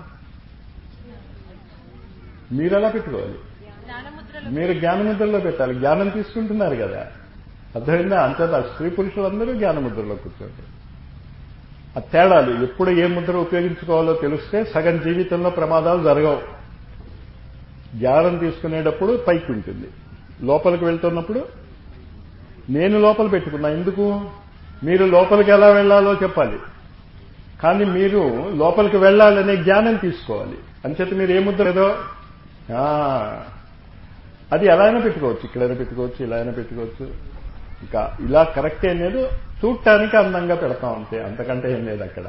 మీరు అలా పెట్టుకోవాలి మీరు జ్ఞానముద్రలో పెట్టాలి జ్ఞానం తీసుకుంటున్నారు కదా అర్థమైందా అంతేత స్త్రీ పురుషులందరూ జ్ఞానముద్రలో కూర్చోండి ఆ తేడాలు ఎప్పుడు ఏ ముద్ర ఉపయోగించుకోవాలో తెలిస్తే సగం జీవితంలో ప్రమాదాలు జరగవు జ్ఞానం తీసుకునేటప్పుడు పైకి ఉంటుంది లోపలికి వెళ్తున్నప్పుడు నేను లోపల పెట్టుకున్నా ఎందుకు మీరు లోపలికి ఎలా వెళ్లాలో చెప్పాలి కానీ మీరు లోపలికి వెళ్ళాలనే జ్ఞానం తీసుకోవాలి అంచేత మీరు ఏ ముద్ర ఏదో అది ఎలా అయినా పెట్టుకోవచ్చు ఇక్కడైనా పెట్టుకోవచ్చు ఇలా అయినా పెట్టుకోవచ్చు ఇంకా ఇలా కరెక్ట్ అనేది చూడటానికి అందంగా పెడతాం అంతే అంతకంటే ఏం లేదు అక్కడ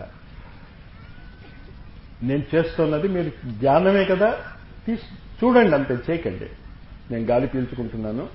నేను చేస్తున్నది మీరు జ్ఞానమే కదా తీసు చూడండి అంతే చేయకండి నేను గాలి పీల్చుకుంటున్నాను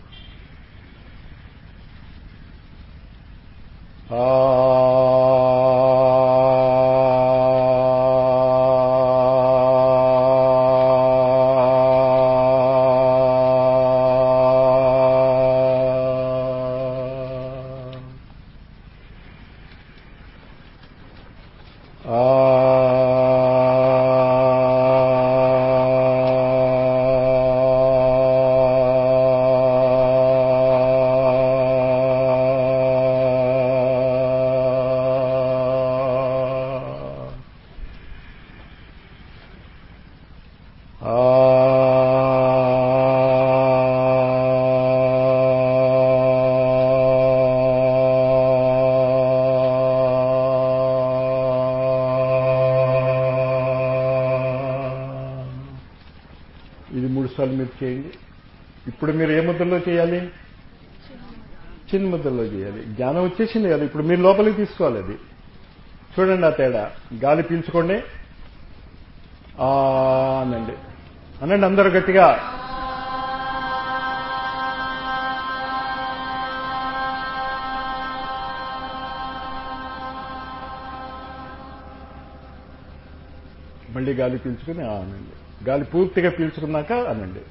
ఇది మూడు సార్లు మీరు చేయండి ఇప్పుడు మీరు ఏ ముద్రలో చేయాలి చిన్న ముద్రలో చేయాలి జ్ఞానం వచ్చేసింది కదా ఇప్పుడు మీరు లోపలికి తీసుకోవాలి అది చూడండి ఆ తేడా గాలి పీల్చుకోండి అనండి అనండి అందరూ గట్టిగా మళ్ళీ గాలి పీల్చుకుని అనండి గాలి పూర్తిగా పీల్చుకున్నాక అనండి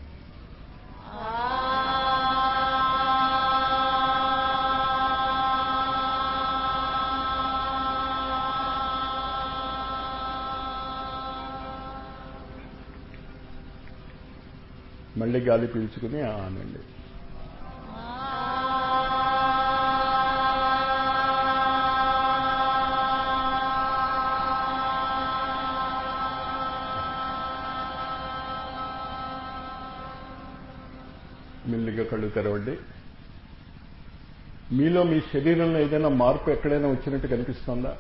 మళ్ళీ గాలి పీల్చుకుని ఆనండి మెల్లిగా కళ్ళు తెరవండి మీలో మీ శరీరంలో ఏదైనా మార్పు ఎక్కడైనా వచ్చినట్టు కనిపిస్తుందా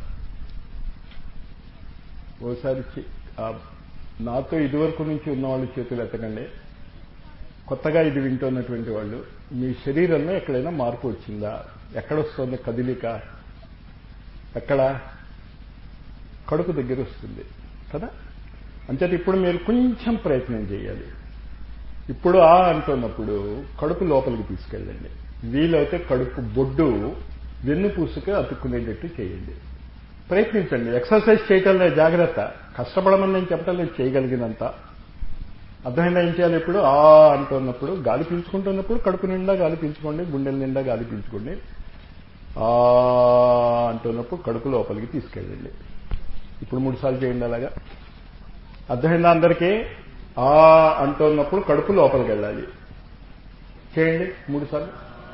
ఓసారి నాతో ఇదివరకు నుంచి ఉన్నవాళ్ళు చేతులు ఎత్తకండి కొత్తగా ఇది వింటున్నటువంటి వాళ్ళు మీ శరీరంలో ఎక్కడైనా మార్పు వచ్చిందా ఎక్కడొస్తుంది కదిలిక ఎక్కడ కడుపు దగ్గర వస్తుంది కదా అంచేత ఇప్పుడు మీరు కొంచెం ప్రయత్నం చేయాలి ఇప్పుడు ఆ అంటున్నప్పుడు కడుపు లోపలికి తీసుకెళ్ళండి వీలైతే కడుపు బొడ్డు వెన్నుపూసుకు అతుక్కునేటట్టు చేయండి ప్రయత్నించండి ఎక్సర్సైజ్ చేయటంలో జాగ్రత్త కష్టపడమని నేను చెప్పటం లేదు చేయగలిగినంత అర్థమైందా ఏం చేయాలి ఇప్పుడు ఆ అంటున్నప్పుడు గాలి పీల్చుకుంటున్నప్పుడు కడుపు నిండా గాలి పీల్చుకోండి గుండెల నిండా గాలి పీల్చుకోండి ఆ అంటున్నప్పుడు కడుపు లోపలికి తీసుకెళ్ళండి ఇప్పుడు మూడు సార్లు చేయండి అలాగా అర్థమైందా అందరికీ ఆ అంటున్నప్పుడు కడుపు లోపలికి వెళ్ళాలి చేయండి మూడు సార్లు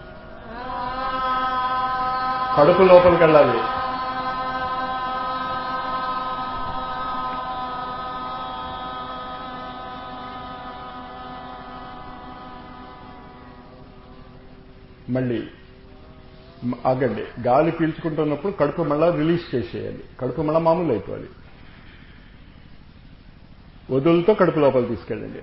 కడుపు లోపలికి వెళ్ళాలి మళ్ళీ ఆగండి గాలి పీల్చుకుంటున్నప్పుడు కడుపు మళ్ళా రిలీజ్ చేసేయాలి కడుపు మళ్ళా మామూలు అయిపోవాలి వదులతో కడుపు లోపల తీసుకెళ్ళండి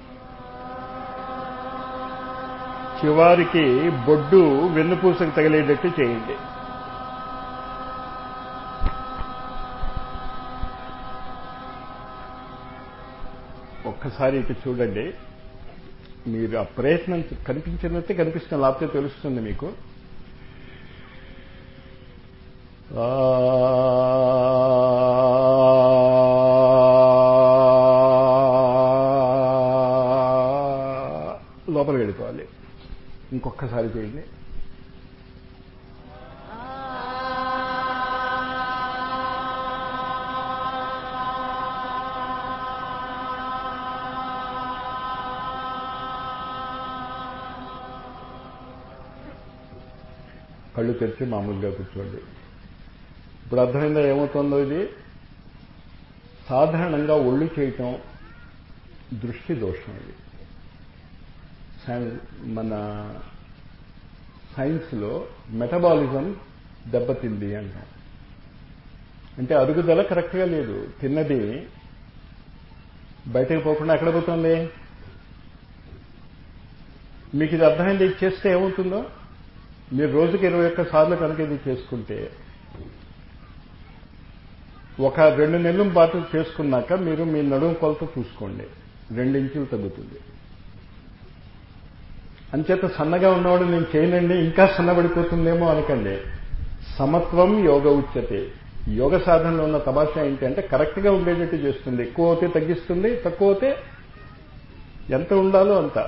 చివారికి బొడ్డు వెన్నుపూసకు తగిలేటట్టు చేయండి ఒక్కసారి ఇటు చూడండి మీరు ఆ ప్రయత్నం కనిపించినట్టే కనిపిస్తుంది లేకపోతే తెలుస్తుంది మీకు లోపలికి వెళ్ళిపోవాలి ఇంకొకసారి చేయండి కళ్ళు తెరిచి మామూలుగా కూర్చోండి ఇప్పుడు అర్థమైందా ఏమవుతుందో ఇది సాధారణంగా ఒళ్ళు చేయటం దృష్టి దోషం ఇది మన సైన్స్లో మెటబాలిజం దెబ్బతింది అంటాం అంటే అరుగుదల కరెక్ట్గా లేదు తిన్నది బయటకు పోకుండా ఎక్కడ పోతుంది మీకు ఇది అర్థమైంది ఇది చేస్తే ఏమవుతుందో మీరు రోజుకి ఇరవై ఒక్క సార్లు కనుక ఇది చేసుకుంటే ఒక రెండు నెలల పాటు చేసుకున్నాక మీరు మీ నడుము కొలత చూసుకోండి రెండు ఇంచులు తగ్గుతుంది అంచేత సన్నగా ఉన్నవాడు నేను చేయనండి ఇంకా సన్నబడిపోతుందేమో అనకండి సమత్వం యోగ ఉచ్యతే యోగ సాధనలో ఉన్న తమాషా ఏంటి అంటే కరెక్ట్గా ఉండేటట్టు చేస్తుంది ఎక్కువ అవుతే తగ్గిస్తుంది తక్కువ అవుతే ఎంత ఉండాలో అంత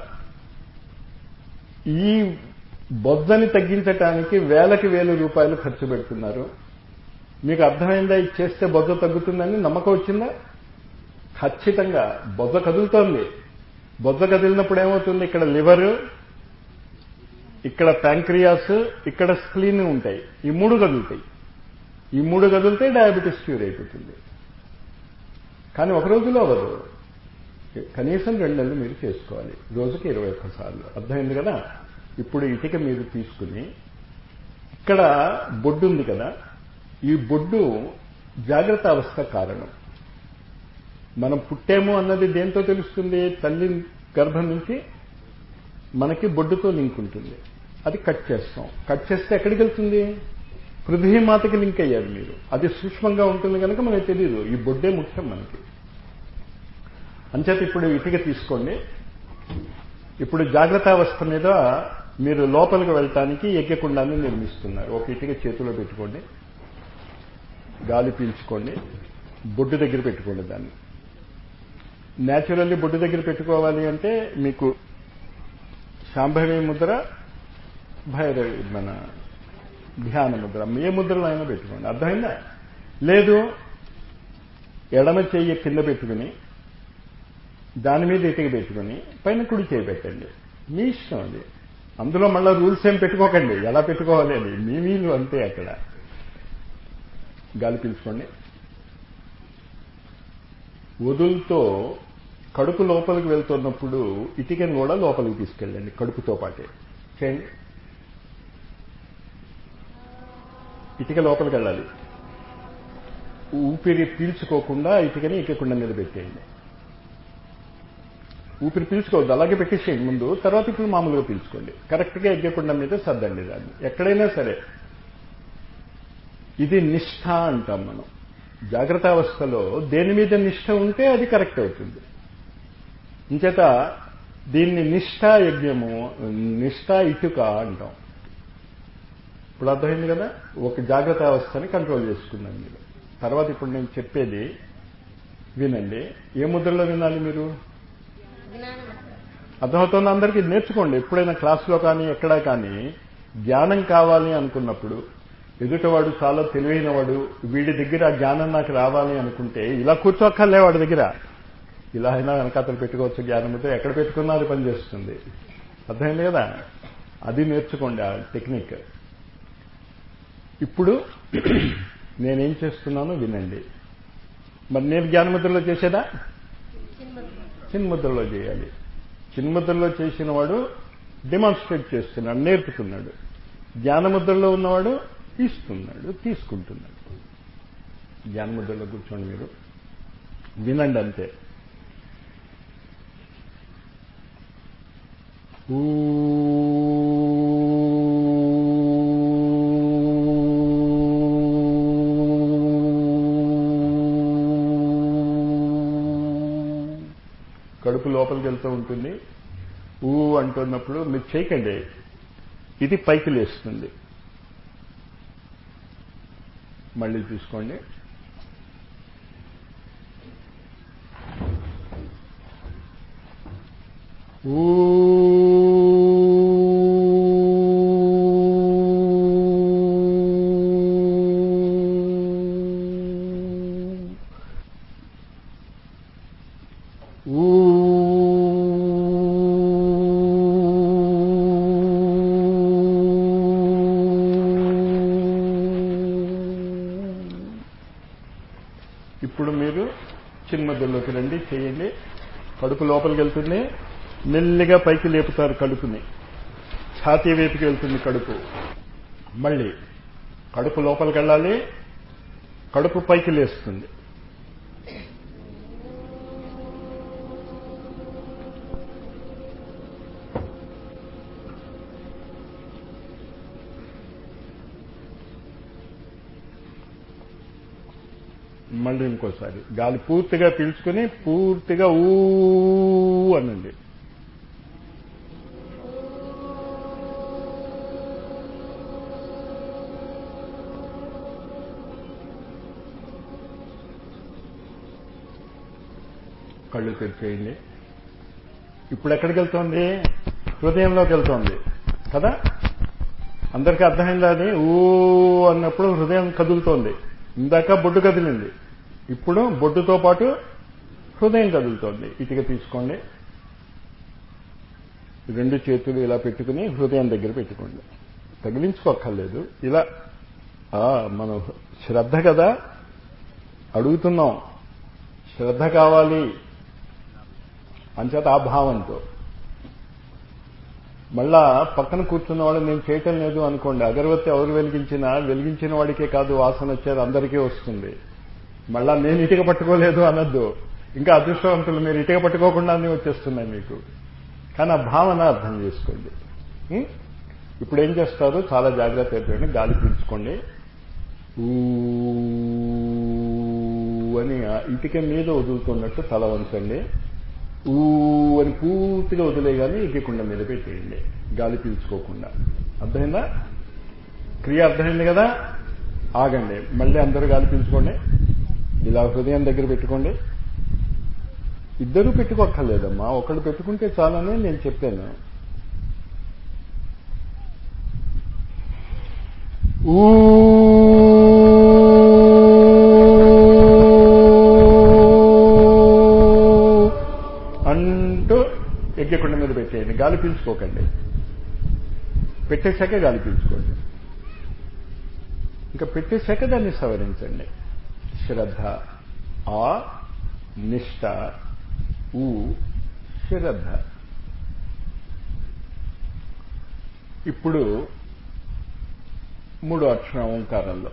ఈ బొజ్జని తగ్గించటానికి వేలకి వేల రూపాయలు ఖర్చు పెడుతున్నారు మీకు అర్థమైందా ఇది చేస్తే బొజ్జ తగ్గుతుందని నమ్మకం వచ్చిందా ఖచ్చితంగా బొజ్జ కదులుతోంది బొజ్జ కదిలినప్పుడు ఏమవుతుంది ఇక్కడ లివర్ ఇక్కడ ప్యాంక్రియాస్ ఇక్కడ స్ప్లీన్ ఉంటాయి ఈ మూడు కదులుతాయి ఈ మూడు కదిలితే డయాబెటీస్ క్యూర్ అయిపోతుంది కానీ ఒక రోజులో అవ్వదు కనీసం రెండు నెలలు మీరు చేసుకోవాలి రోజుకి ఇరవై ఒక్కసార్లు అర్థమైంది కదా ఇప్పుడు ఇటుక మీరు తీసుకుని ఇక్కడ బొడ్డు ఉంది కదా ఈ బొడ్డు జాగ్రత్త అవస్థ కారణం మనం పుట్టాము అన్నది దేంతో తెలుస్తుంది తల్లి గర్భం నుంచి మనకి బొడ్డుతో లింక్ ఉంటుంది అది కట్ చేస్తాం కట్ చేస్తే ఎక్కడికి వెళ్తుంది పృథ్వీమాతకి లింక్ అయ్యారు మీరు అది సూక్ష్మంగా ఉంటుంది కనుక మనకు తెలియదు ఈ బొడ్డే ముఖ్యం మనకి అంచేత ఇప్పుడు ఇటుక తీసుకోండి ఇప్పుడు జాగ్రత్త అవస్థ మీద మీరు లోపలికి వెళ్ళటానికి యజ్ఞకుండాన్ని నిర్మిస్తున్నారు ఒక ఇటుక చేతిలో పెట్టుకోండి గాలి పీల్చుకోండి బొడ్డు దగ్గర పెట్టుకోండి దాన్ని న్యాచురల్లీ బొడ్డు దగ్గర పెట్టుకోవాలి అంటే మీకు శాంభవి ముద్ర భైరవి మన ధ్యాన ముద్ర ఏ ముద్రలో అయినా పెట్టుకోండి అర్థమైందా లేదు ఎడమ చెయ్యి కింద పెట్టుకుని దాని మీద ఇటుక పెట్టుకుని పైన కుడి చేయి పెట్టండి మీ ఇష్టం అది అందులో మళ్ళీ రూల్స్ ఏం పెట్టుకోకండి ఎలా పెట్టుకోవాలి అని మీ వీలు అంతే అక్కడ గాలి పీల్చుకోండి వదులతో కడుపు లోపలికి వెళ్తున్నప్పుడు ఇటుకని కూడా లోపలికి తీసుకెళ్ళండి కడుపుతో పాటే చేయండి ఇటుక లోపలికి వెళ్ళాలి ఊపిరి పీల్చుకోకుండా ఇటుకని ఇక్కకుండా మీద పెట్టేయండి ఊపిరి పీల్చుకోవద్దు అలాగే పెట్టేసేయండి ముందు తర్వాత ఇప్పుడు మామూలుగా పీల్చుకోండి కరెక్ట్గా ఎగ్గకుండా మీద సర్దండి దాన్ని ఎక్కడైనా సరే ఇది నిష్ఠ అంటాం మనం జాగ్రత్త అవస్థలో దేని మీద నిష్ఠ ఉంటే అది కరెక్ట్ అవుతుంది ఇంచేత దీన్ని నిష్ఠా యజ్ఞము నిష్ఠా ఇటుక అంటాం ఇప్పుడు అర్థమైంది కదా ఒక జాగ్రత్త అవస్థని కంట్రోల్ చేసుకున్నాను మీరు తర్వాత ఇప్పుడు నేను చెప్పేది వినండి ఏ ముద్రలో వినాలి మీరు అర్థమవుతుంది అందరికీ నేర్చుకోండి ఎప్పుడైనా క్లాసులో కానీ ఎక్కడా కానీ జ్ఞానం కావాలి అనుకున్నప్పుడు ఎదుటవాడు చాలా తెలివైనవాడు వీడి దగ్గర ఆ జ్ఞానం నాకు రావాలి అనుకుంటే ఇలా కూర్చోక్కర్లే వాడి దగ్గర ఇలా అయినా వెనకాతలు పెట్టుకోవచ్చు జ్ఞానంతో ఎక్కడ పెట్టుకున్నా అది పనిచేస్తుంది అర్థమైంది కదా అది నేర్చుకోండి ఆ టెక్నిక్ ఇప్పుడు నేనేం చేస్తున్నానో వినండి మరి నేను జ్ఞానముద్రలో చేసేదా చిన్ముద్రలో చేయాలి చిన్ముద్రలో చేసిన వాడు డెమాన్స్ట్రేట్ చేస్తున్నాడు నేర్పుతున్నాడు జ్ఞానముద్రలో ఉన్నవాడు ఇస్తున్నాడు తీసుకుంటున్నాడు జ్ఞానముద్రలో కూర్చోండి మీరు వినండి అంతే కడుపు లోపలికి వెళ్తూ ఉంటుంది ఊ అంటున్నప్పుడు మీరు చేయకండి ఇది పైకి లేస్తుంది మళ్ళీ తీసుకోండి ఇప్పుడు మీరు చిన్మద్దుల్లోకి రండి చేయండి కడుపు లోపలికి వెళ్తుంది మెల్లిగా పైకి లేపుతారు కడుపుని ఛాతీ వైపుకి వెళ్తుంది కడుపు మళ్ళీ కడుపు లోపలికి వెళ్ళాలి కడుపు పైకి లేస్తుంది మళ్ళీ ఇంకోసారి గాలి పూర్తిగా పీల్చుకుని పూర్తిగా ఊ అనండి కళ్ళు తెరిచేయండి ఇప్పుడు ఎక్కడికి వెళ్తోంది హృదయంలోకి వెళ్తోంది కదా అందరికీ అర్థమైందా అది ఊ అన్నప్పుడు హృదయం కదులుతోంది ఇందాక బొడ్డు కదిలింది ఇప్పుడు బొడ్డుతో పాటు హృదయం కదులుతోంది ఇటుక తీసుకోండి రెండు చేతులు ఇలా పెట్టుకుని హృదయం దగ్గర పెట్టుకోండి తగిలించుకోక్కర్లేదు ఇలా మనం శ్రద్ధ కదా అడుగుతున్నాం శ్రద్ధ కావాలి అంచేత ఆ భావంతో మళ్ళా పక్కన కూర్చున్న వాడు నేను చేయటం లేదు అనుకోండి అగరవత్తి ఎవరు వెలిగించినా వెలిగించిన వాడికే కాదు వాసన వచ్చేది అందరికీ వస్తుంది మళ్ళా నేను ఇటుక పట్టుకోలేదు అనొద్దు ఇంకా అదృష్టవంతులు మీరు ఇటుక పట్టుకోకుండానే వచ్చేస్తున్నాయి మీకు కానీ ఆ భావన అర్థం చేసుకోండి ఇప్పుడు ఏం చేస్తారు చాలా జాగ్రత్త అయిపోయింది గాలి పీల్చుకోండి ఊ అని ఇటుక మీద వదులుతున్నట్టు తల వంచండి ఊ అని పూర్తిగా వదిలేగానే ఇగ్గకుండా మీద పెట్టేయండి గాలి పీల్చుకోకుండా అర్థమైందా క్రియ అర్థమైంది కదా ఆగండి మళ్ళీ అందరూ గాలి పీల్చుకోండి ఇలా హృదయం దగ్గర పెట్టుకోండి ఇద్దరూ పెట్టుకోక్కర్లేదమ్మా ఒకళ్ళు పెట్టుకుంటే చాలని నేను చెప్పాను ఊ అంటూ ఎగ్గకుండా మీద పెట్టేయండి గాలి పీల్చుకోకండి పెట్టేశాక గాలి పీల్చుకోండి ఇంకా పెట్టేశాక దాన్ని సవరించండి శ్రద్ధ ఆ నిష్ట ఊ శ్రద్ధ ఇప్పుడు మూడు అక్షరం ఓంకారంలో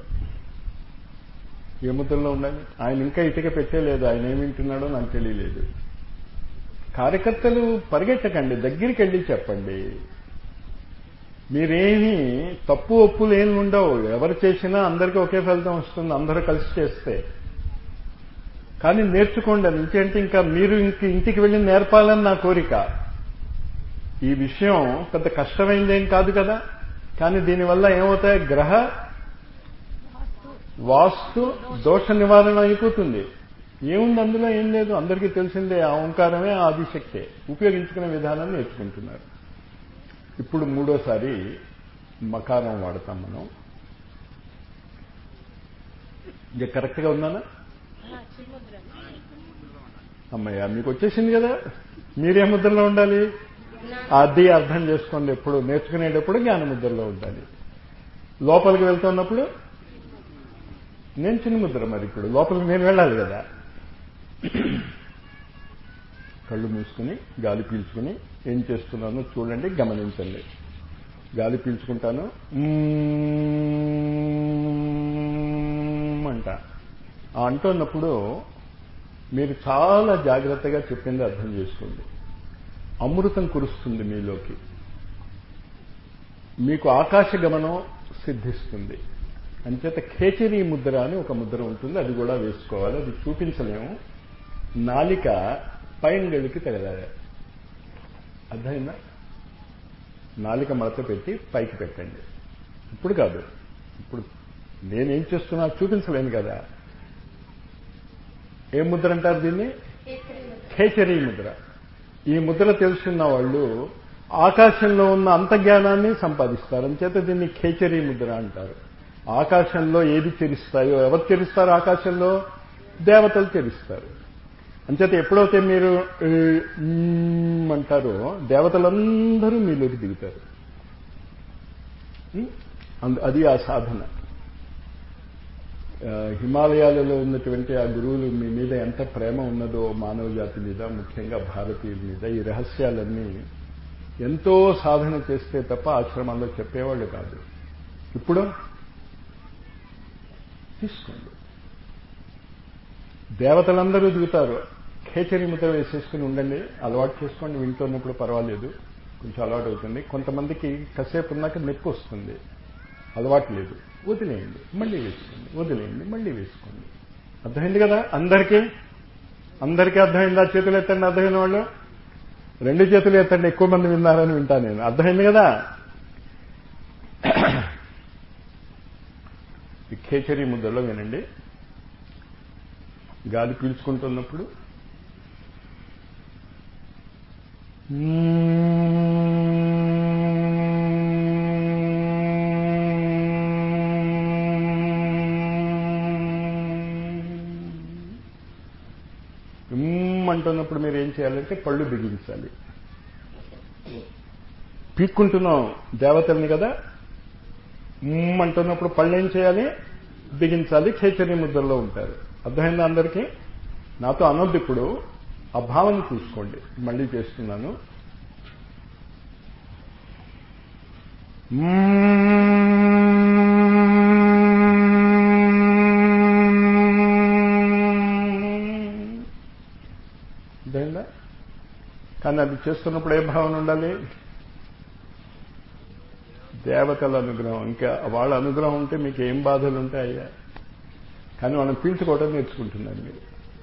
ఏ ముద్రలో ఉండాలి ఆయన ఇంకా ఇటుక పెట్టేలేదు ఆయన ఏమి వింటున్నాడో నాకు తెలియలేదు కార్యకర్తలు పరిగెట్టకండి దగ్గరికి వెళ్ళి చెప్పండి మీరేమి తప్పు ఒప్పులు ఏమి ఉండవు ఎవరు చేసినా అందరికీ ఒకే ఫలితం వస్తుంది అందరూ కలిసి చేస్తే కానీ నేర్చుకోండి అది ఇంకేంటి ఇంకా మీరు ఇంక ఇంటికి వెళ్ళి నేర్పాలని నా కోరిక ఈ విషయం పెద్ద కష్టమైందేం కాదు కదా కానీ దీనివల్ల ఏమవుతాయి గ్రహ వాస్తు దోష నివారణ అయిపోతుంది ఏముంది అందులో ఏం లేదు అందరికీ తెలిసిందే ఆ ఓంకారమే ఆదిశక్తే ఉపయోగించుకునే విధానాన్ని నేర్చుకుంటున్నారు ఇప్పుడు మూడోసారి మకారం వాడతాం మనం ఇది కరెక్ట్గా ఉన్నానా అమ్మయ్య మీకు వచ్చేసింది కదా మీరే ముద్రలో ఉండాలి అది అర్థం చేసుకోండి ఎప్పుడు నేర్చుకునేటప్పుడు జ్ఞాన ముద్రలో ఉండాలి లోపలికి వెళ్తున్నప్పుడు నేను చిన్న ముద్ర మరి ఇప్పుడు లోపలికి నేను వెళ్ళాలి కదా కళ్ళు మూసుకుని గాలి పీల్చుకుని ఏం చేస్తున్నానో చూడండి గమనించండి గాలి పీల్చుకుంటాను అంట ఆ అంటున్నప్పుడు మీరు చాలా జాగ్రత్తగా చెప్పింది అర్థం చేసుకోండి అమృతం కురుస్తుంది మీలోకి మీకు ఆకాశ గమనం సిద్ధిస్తుంది అంచేత ఖేచరీ ముద్ర అని ఒక ముద్ర ఉంటుంది అది కూడా వేసుకోవాలి అది చూపించలేము నాలిక పైన గడికి తగలాలి అర్థమైందా నాలిక మడత పెట్టి పైకి పెట్టండి ఇప్పుడు కాదు ఇప్పుడు నేనేం చేస్తున్నా చూపించలేను కదా ఏ ముద్ర అంటారు దీన్ని ఖేచరీ ముద్ర ఈ ముద్ర తెలుసున్న వాళ్ళు ఆకాశంలో ఉన్న అంతజ్ఞానాన్ని సంపాదిస్తారు అంచేత దీన్ని ఖేచరీ ముద్ర అంటారు ఆకాశంలో ఏది చెరిస్తాయో ఎవరు చెరిస్తారు ఆకాశంలో దేవతలు చెరిస్తారు అంచేత ఎప్పుడైతే మీరు ఈ, మ్ అంటారో దేవతలందరూ మీలోకి దిగుతారు ఉం? అంద- అది ఆ సాధన ఆ, హిమాలయాలలో ఉన్నటువంటి ఆ గురువులు మీ మీద ఎంత ప్రేమ ఉన్నదో మానవ జాతి మీద ముఖ్యంగా భారతీయుల మీద ఈ రహస్యాలన్నీ ఎంతో సాధన చేస్తే తప్ప ఆశ్రమాల్లో చెప్పేవాళ్ళు కాదు ఇప్పుడు తీసుకోండి దేవతలందరూ దిగుతారు ఖేచరి ముద్ర వేసేసుకుని ఉండండి అలవాటు చేసుకోండి వింటున్నప్పుడు పర్వాలేదు కొంచెం అలవాటు అవుతుంది కొంతమందికి కాసేపు ఉన్నాక నొప్పి వస్తుంది అలవాటు లేదు వదిలేయండి మళ్ళీ వేసుకోండి వదిలేయండి మళ్ళీ వేసుకోండి అర్థమైంది కదా అందరికీ అందరికీ అర్థమైందా చేతులు ఎత్తండి అర్థమైన వాళ్ళు రెండు చేతులు ఎత్తండి ఎక్కువ మంది విన్నారని వింటా నేను అర్థమైంది కదా ఈ ఖేచరీ ముద్దలో వినండి గాలి పీల్చుకుంటున్నప్పుడు ఉమ్ అంటున్నప్పుడు మీరు ఏం చేయాలంటే పళ్ళు బిగించాలి పీక్కుంటున్నాం దేవతల్ని కదా ఉమ్ అంటున్నప్పుడు పళ్ళు ఏం చేయాలి బిగించాలి ఖేచరీ ముద్రలో ఉంటారు అర్థమైందా అందరికీ నాతో అనొద్దు ఇప్పుడు ఆ భావన చూసుకోండి మళ్ళీ చేస్తున్నాను అర్థమైందా కానీ అది చేస్తున్నప్పుడు ఏ భావన ఉండాలి దేవతల అనుగ్రహం ఇంకా వాళ్ళ అనుగ్రహం ఉంటే మీకు ఏం బాధలు ఉంటాయ్యా కానీ వాళ్ళని పీల్చుకోవడం నేర్చుకుంటున్నారు మీరు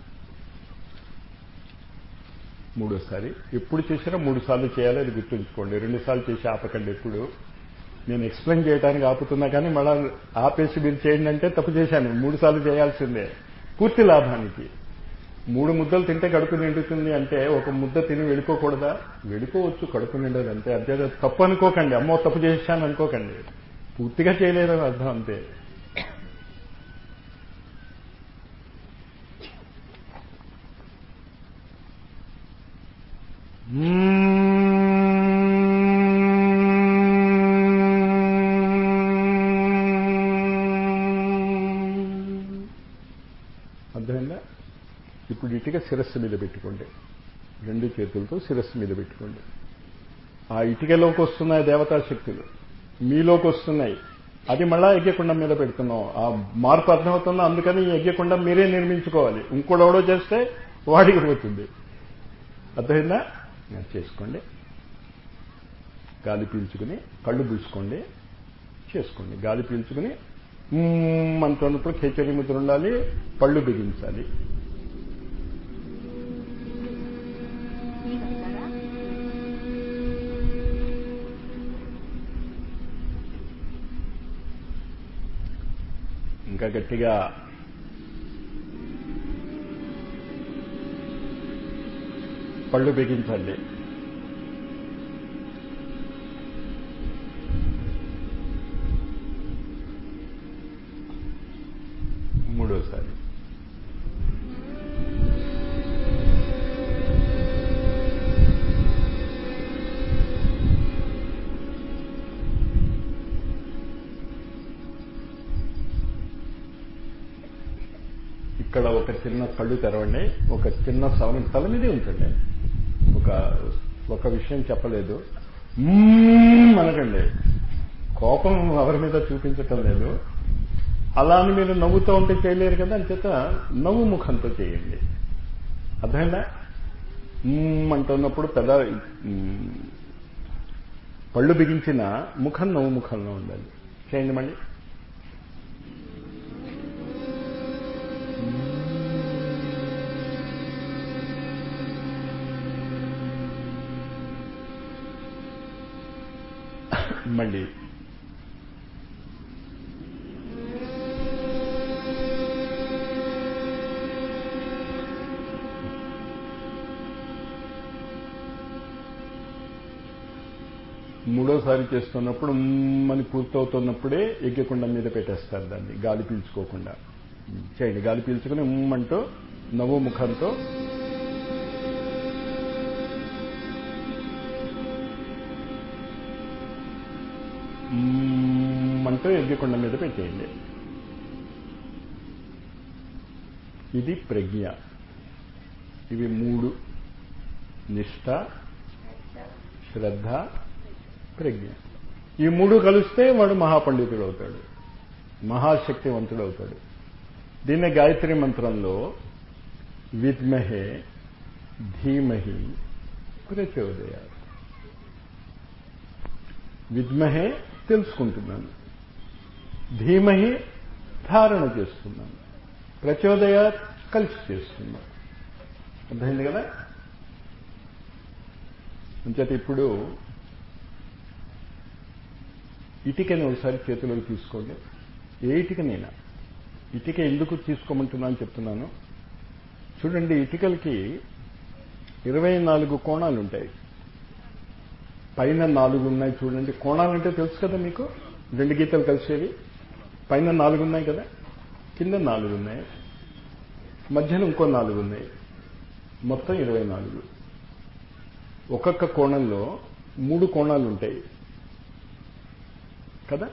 మూడోసారి ఎప్పుడు చేసినా మూడు సార్లు చేయాలి అది గుర్తుంచుకోండి రెండు సార్లు చేసి ఆపకండి ఎప్పుడు నేను ఎక్స్ప్లెయిన్ చేయడానికి ఆపుతున్నా కానీ మళ్ళా ఆపేసి మీరు చేయండి అంటే తప్పు చేశాను మూడు సార్లు చేయాల్సిందే పూర్తి లాభానికి మూడు ముద్దలు తింటే కడుపు నిండుతుంది అంటే ఒక ముద్ద తిని వెళ్ళిపోకూడదా వెళ్ళిపోవచ్చు కడుపు నిండదు అంతే అంతే తప్పు అనుకోకండి అమ్మో తప్పు చేశాను అనుకోకండి పూర్తిగా చేయలేదని అర్థం అంతే అర్థమైందా ఇప్పుడు ఇటుక శిరస్సు మీద పెట్టుకోండి రెండు చేతులతో శిరస్సు మీద పెట్టుకోండి ఆ ఇటుకలోకి వస్తున్నాయి దేవతా శక్తులు మీలోకి వస్తున్నాయి అది మళ్ళా యజ్ఞకుండం మీద పెడుతున్నాం ఆ మార్పు అర్థమవుతుందో అందుకని ఈ యజ్ఞకుండం మీరే నిర్మించుకోవాలి ఇంకోడెవడో చేస్తే వాడికి పోతుంది అర్థమైందా చేసుకోండి గాలి పీల్చుకుని కళ్ళు పూసుకోండి చేసుకోండి గాలి పీల్చుకుని అంటున్నప్పుడు ఖేచరి ముద్ర ఉండాలి పళ్ళు బిగించాలి ఇంకా గట్టిగా పళ్ళు బిగించండి మూడోసారి ఇక్కడ ఒక చిన్న కళ్ళు తెరవండి ఒక చిన్న సౌండ్ తల మీదే ఉంచండి ఒక ఒక విషయం చెప్పలేదు మ్మ్ అనకండి కోపం ఎవరి మీద చూపించటం లేదు అలా అని మీరు నవ్వుతూ ఉంటే చేయలేరు కదా అంచేత నవ్వు ముఖంతో చేయండి అర్థమైందా మ్మ్ అంటున్నప్పుడు పెద్ద మ్మ్, పళ్ళు బిగించిన ముఖం నవ్వు ముఖంలో ఉండాలి చేయండి మళ్ళీ మళ్ళీ మూడోసారి చేస్తున్నప్పుడు మ్మ్ పూర్తవుతున్నప్పుడే ఎగ్గకుండా మీద పెట్టేస్తారు దాన్ని గాలి పీల్చుకోకుండా చేయండి గాలి పీల్చుకుని ఉమ్మంటూ నవ్వు ముఖంతో అంటూ ఎగ్గకొండ మీద పెట్టేయండి ఇది ప్రజ్ఞ ఇవి మూడు నిష్ఠ శ్రద్ధ ప్రజ్ఞ ఈ మూడు కలిస్తే వాడు మహాపండితుడు అవుతాడు మహాశక్తివంతుడు అవుతాడు దీన్ని గాయత్రి మంత్రంలో విద్మహే ధీమహి ప్రచోదయ విద్మహే తెలుసుకుంటున్నాను ధీమహి ధారణ చేస్తున్నాను ప్రచోదయ కలిసి చేస్తున్నాను అర్థమైంది కదా అంచేత ఇప్పుడు ఇటుకని ఒకసారి చేతిలోకి తీసుకోండి ఏ ఇటుకనైనా ఇటుక ఎందుకు తీసుకోమంటున్నాను చెప్తున్నాను చూడండి ఇటుకలకి ఇరవై నాలుగు కోణాలు ఉంటాయి పైన నాలుగు ఉన్నాయి చూడండి కోణాలంటే తెలుసు కదా మీకు రెండు గీతలు కలిసేవి పైన నాలుగు ఉన్నాయి కదా కింద నాలుగు ఉన్నాయి మధ్యన ఇంకో నాలుగు ఉన్నాయి మొత్తం ఇరవై నాలుగు ఒక్కొక్క కోణంలో మూడు కోణాలు ఉంటాయి కదా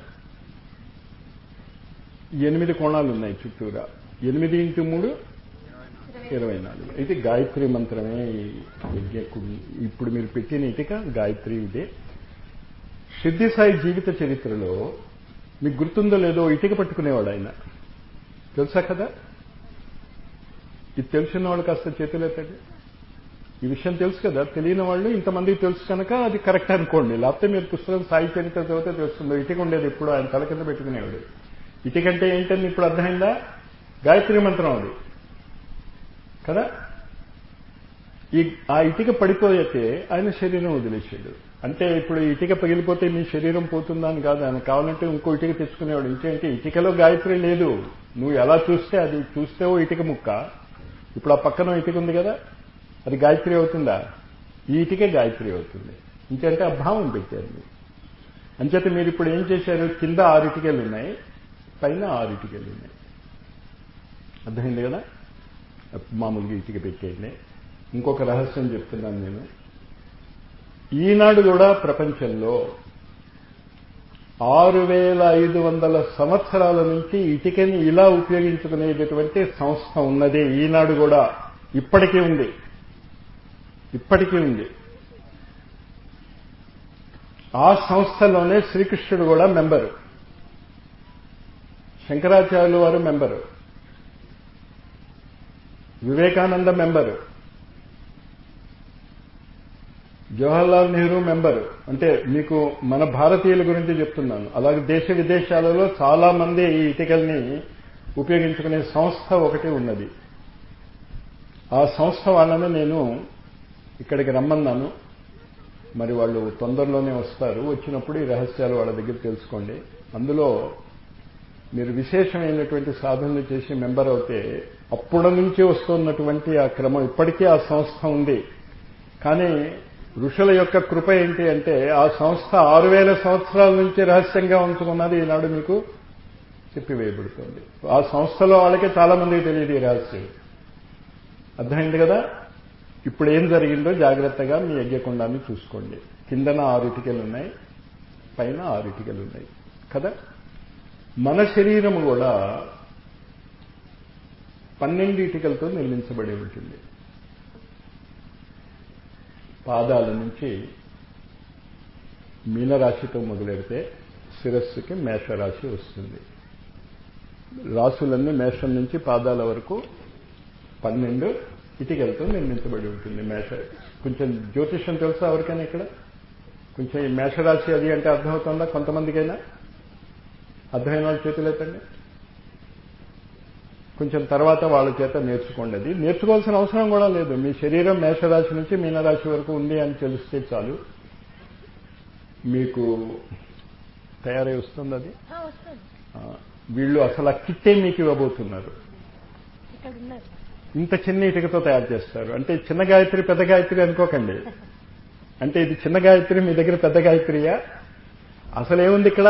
ఎనిమిది కోణాలు ఉన్నాయి చుట్టూరా ఎనిమిది ఇంటూ మూడు ఇరవై నాలుగు ఇది గాయత్రి మంత్రమే ఇప్పుడు మీరు పెట్టిన ఇటుక గాయత్రి ఇదే సిద్ధి సాయి జీవిత చరిత్రలో మీకు గుర్తుందో లేదో ఇటుక పట్టుకునేవాడు ఆయన తెలుసా కదా ఇది తెలిసిన వాళ్ళు కాస్త చేతులెత్తండి ఈ విషయం తెలుసు కదా తెలియని వాళ్ళు ఇంతమందికి తెలుసు కనుక అది కరెక్ట్ అనుకోండి లేకపోతే మీరు పుస్తకం సాయి చరిత్ర చదివితే తెలుస్తుందో ఇటుక ఉండేది ఇప్పుడు ఆయన తల కింద పెట్టుకునేవాడు ఇటుకంటే ఏంటని ఇప్పుడు అర్థమైందా గాయత్రి మంత్రం అది కదా ఈ ఆ ఇటుక పడిపోయితే ఆయన శరీరం వదిలేసాడు అంటే ఇప్పుడు ఇటుక పగిలిపోతే మీ శరీరం పోతుందా అని కాదు ఆయన కావాలంటే ఇంకో ఇటుక తెచ్చుకునేవాడు ఇంకేంటి ఇటుకలో గాయత్రి లేదు నువ్వు ఎలా చూస్తే అది చూస్తే ఓ ఇటుక ముక్క ఇప్పుడు ఆ పక్కన ఇటుక ఉంది కదా అది గాయత్రి అవుతుందా ఈ ఇటుకే గాయత్రి అవుతుంది ఇంకంటే ఆ భావం పెట్టారు మీరు అంచేత మీరు ఇప్పుడు ఏం చేశారు కింద ఆరు ఇటుకలు ఉన్నాయి పైన ఆరు ఇటుకలు ఉన్నాయి అర్థమైంది కదా మామూలుగా ఇటుక పెట్టేయండి ఇంకొక రహస్యం చెప్తున్నాను నేను ఈనాడు కూడా ప్రపంచంలో ఆరు వేల ఐదు వందల సంవత్సరాల నుంచి ఇటుకని ఇలా ఉపయోగించుకునేటటువంటి సంస్థ ఉన్నది ఈనాడు కూడా ఇప్పటికీ ఉంది ఇప్పటికీ ఉంది ఆ సంస్థలోనే శ్రీకృష్ణుడు కూడా మెంబరు శంకరాచార్యులు వారు member Vivekananda member Jawaharlal Nehru member అంటే మీకు మన భారతీయుల గురించి చెప్తున్నాను అలాగే దేశ విదేశాలలో చాలా మంది ఈ ఇటుకల్ని ఉపయోగించుకునే సంస్థ ఒకటి ఉన్నది ఆ సంస్థ వాళ్ళని నేను ఇక్కడికి రమ్మన్నాను మరి వాళ్ళు తొందరలోనే వస్తారు వచ్చినప్పుడు ఈ రహస్యాలు వాళ్ళ దగ్గర తెలుసుకోండి అందులో మీరు విశేషమైనటువంటి సాధనలు చేసి మెంబర్ అవుతే అప్పటి నుంచి వస్తున్నటువంటి ఆ క్రమం ఇప్పటికీ ఆ సంస్థ ఉంది కానీ ఋషుల యొక్క కృప ఏంటి అంటే ఆ సంస్థ ఆరు వేల సంవత్సరాల నుంచి రహస్యంగా ఉంచుకున్నది ఈనాడు మీకు చెప్పివేయబడుతుంది ఆ సంస్థలో వాళ్ళకి చాలా మందికి తెలియదు ఈ రహస్యం అర్థమైంది కదా ఇప్పుడు ఏం జరిగిందో జాగ్రత్తగా మీ యజ్ఞకుండాన్ని చూసుకోండి కిందన ఆరు ఇటుకలు ఉన్నాయి పైన ఆరు ఇటుకలు ఉన్నాయి కదా మన శరీరం కూడా పన్నెండు ఇటుకలతో నిర్మించబడి ఉంటుంది పాదాల నుంచి మీనరాశితో మొదలెడితే శిరస్సుకి మేషరాశి వస్తుంది రాసులన్నీ మేషం నుంచి పాదాల వరకు పన్నెండు ఇటుకలతో నిర్మించబడి ఉంటుంది మేష కొంచెం జ్యోతిష్యం తెలుసా ఎవరికైనా ఇక్కడ కొంచెం ఈ మేషరాశి అది అంటే అర్థమవుతుందా కొంతమందికైనా అర్థమైన వాళ్ళ చేతులెత్తండి కొంచెం తర్వాత వాళ్ళ చేత నేర్చుకోండి అది నేర్చుకోవాల్సిన అవసరం కూడా లేదు మీ శరీరం మేషరాశి నుంచి మీనరాశి వరకు ఉంది అని తెలిస్తే చాలు మీకు తయారై వస్తుంది అది వీళ్ళు అసలు ఆ కిట్టే మీకు ఇవ్వబోతున్నారు ఇంత చిన్న ఇటుకతో తయారు చేస్తారు అంటే చిన్న గాయత్రి పెద్ద గాయత్రి అనుకోకండి అంటే ఇది చిన్న గాయత్రి మీ దగ్గర పెద్ద గాయత్రియా అసలు ఏముంది ఇక్కడ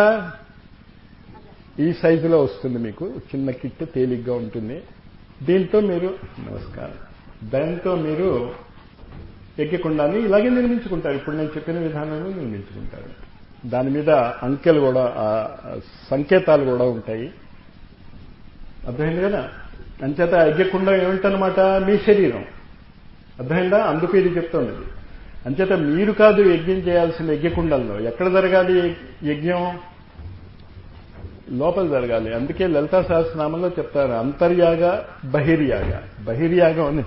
ఈ సైజులో వస్తుంది మీకు చిన్న కిట్ తేలిగ్గా ఉంటుంది దీంతో మీరు నమస్కారం దాంతో మీరు ఎక్కకుండానే ఇలాగే నిర్మించుకుంటారు ఇప్పుడు నేను చెప్పిన విధానంలో నిర్మించుకుంటారు దాని మీద అంకెలు కూడా ఆ, సంకేతాలు కూడా ఉంటాయి అర్థమైంది కదా అంచేత ఎగ్గకుండా ఏమిటనమాట మీ శరీరం అర్థమైందా అందుకు ఇది చెప్తోంది ఇది. అంచేత మీరు కాదు యజ్ఞం చేయాల్సిన యజ్ఞకుండంలో ఎక్కడ జరగాలి యజ్ఞం లోపల జరగాలి అందుకే లలితా సహస్రనామంలో చెప్తారు అంతర్యాగ బహిర్యాగ బహిర్యాగం అని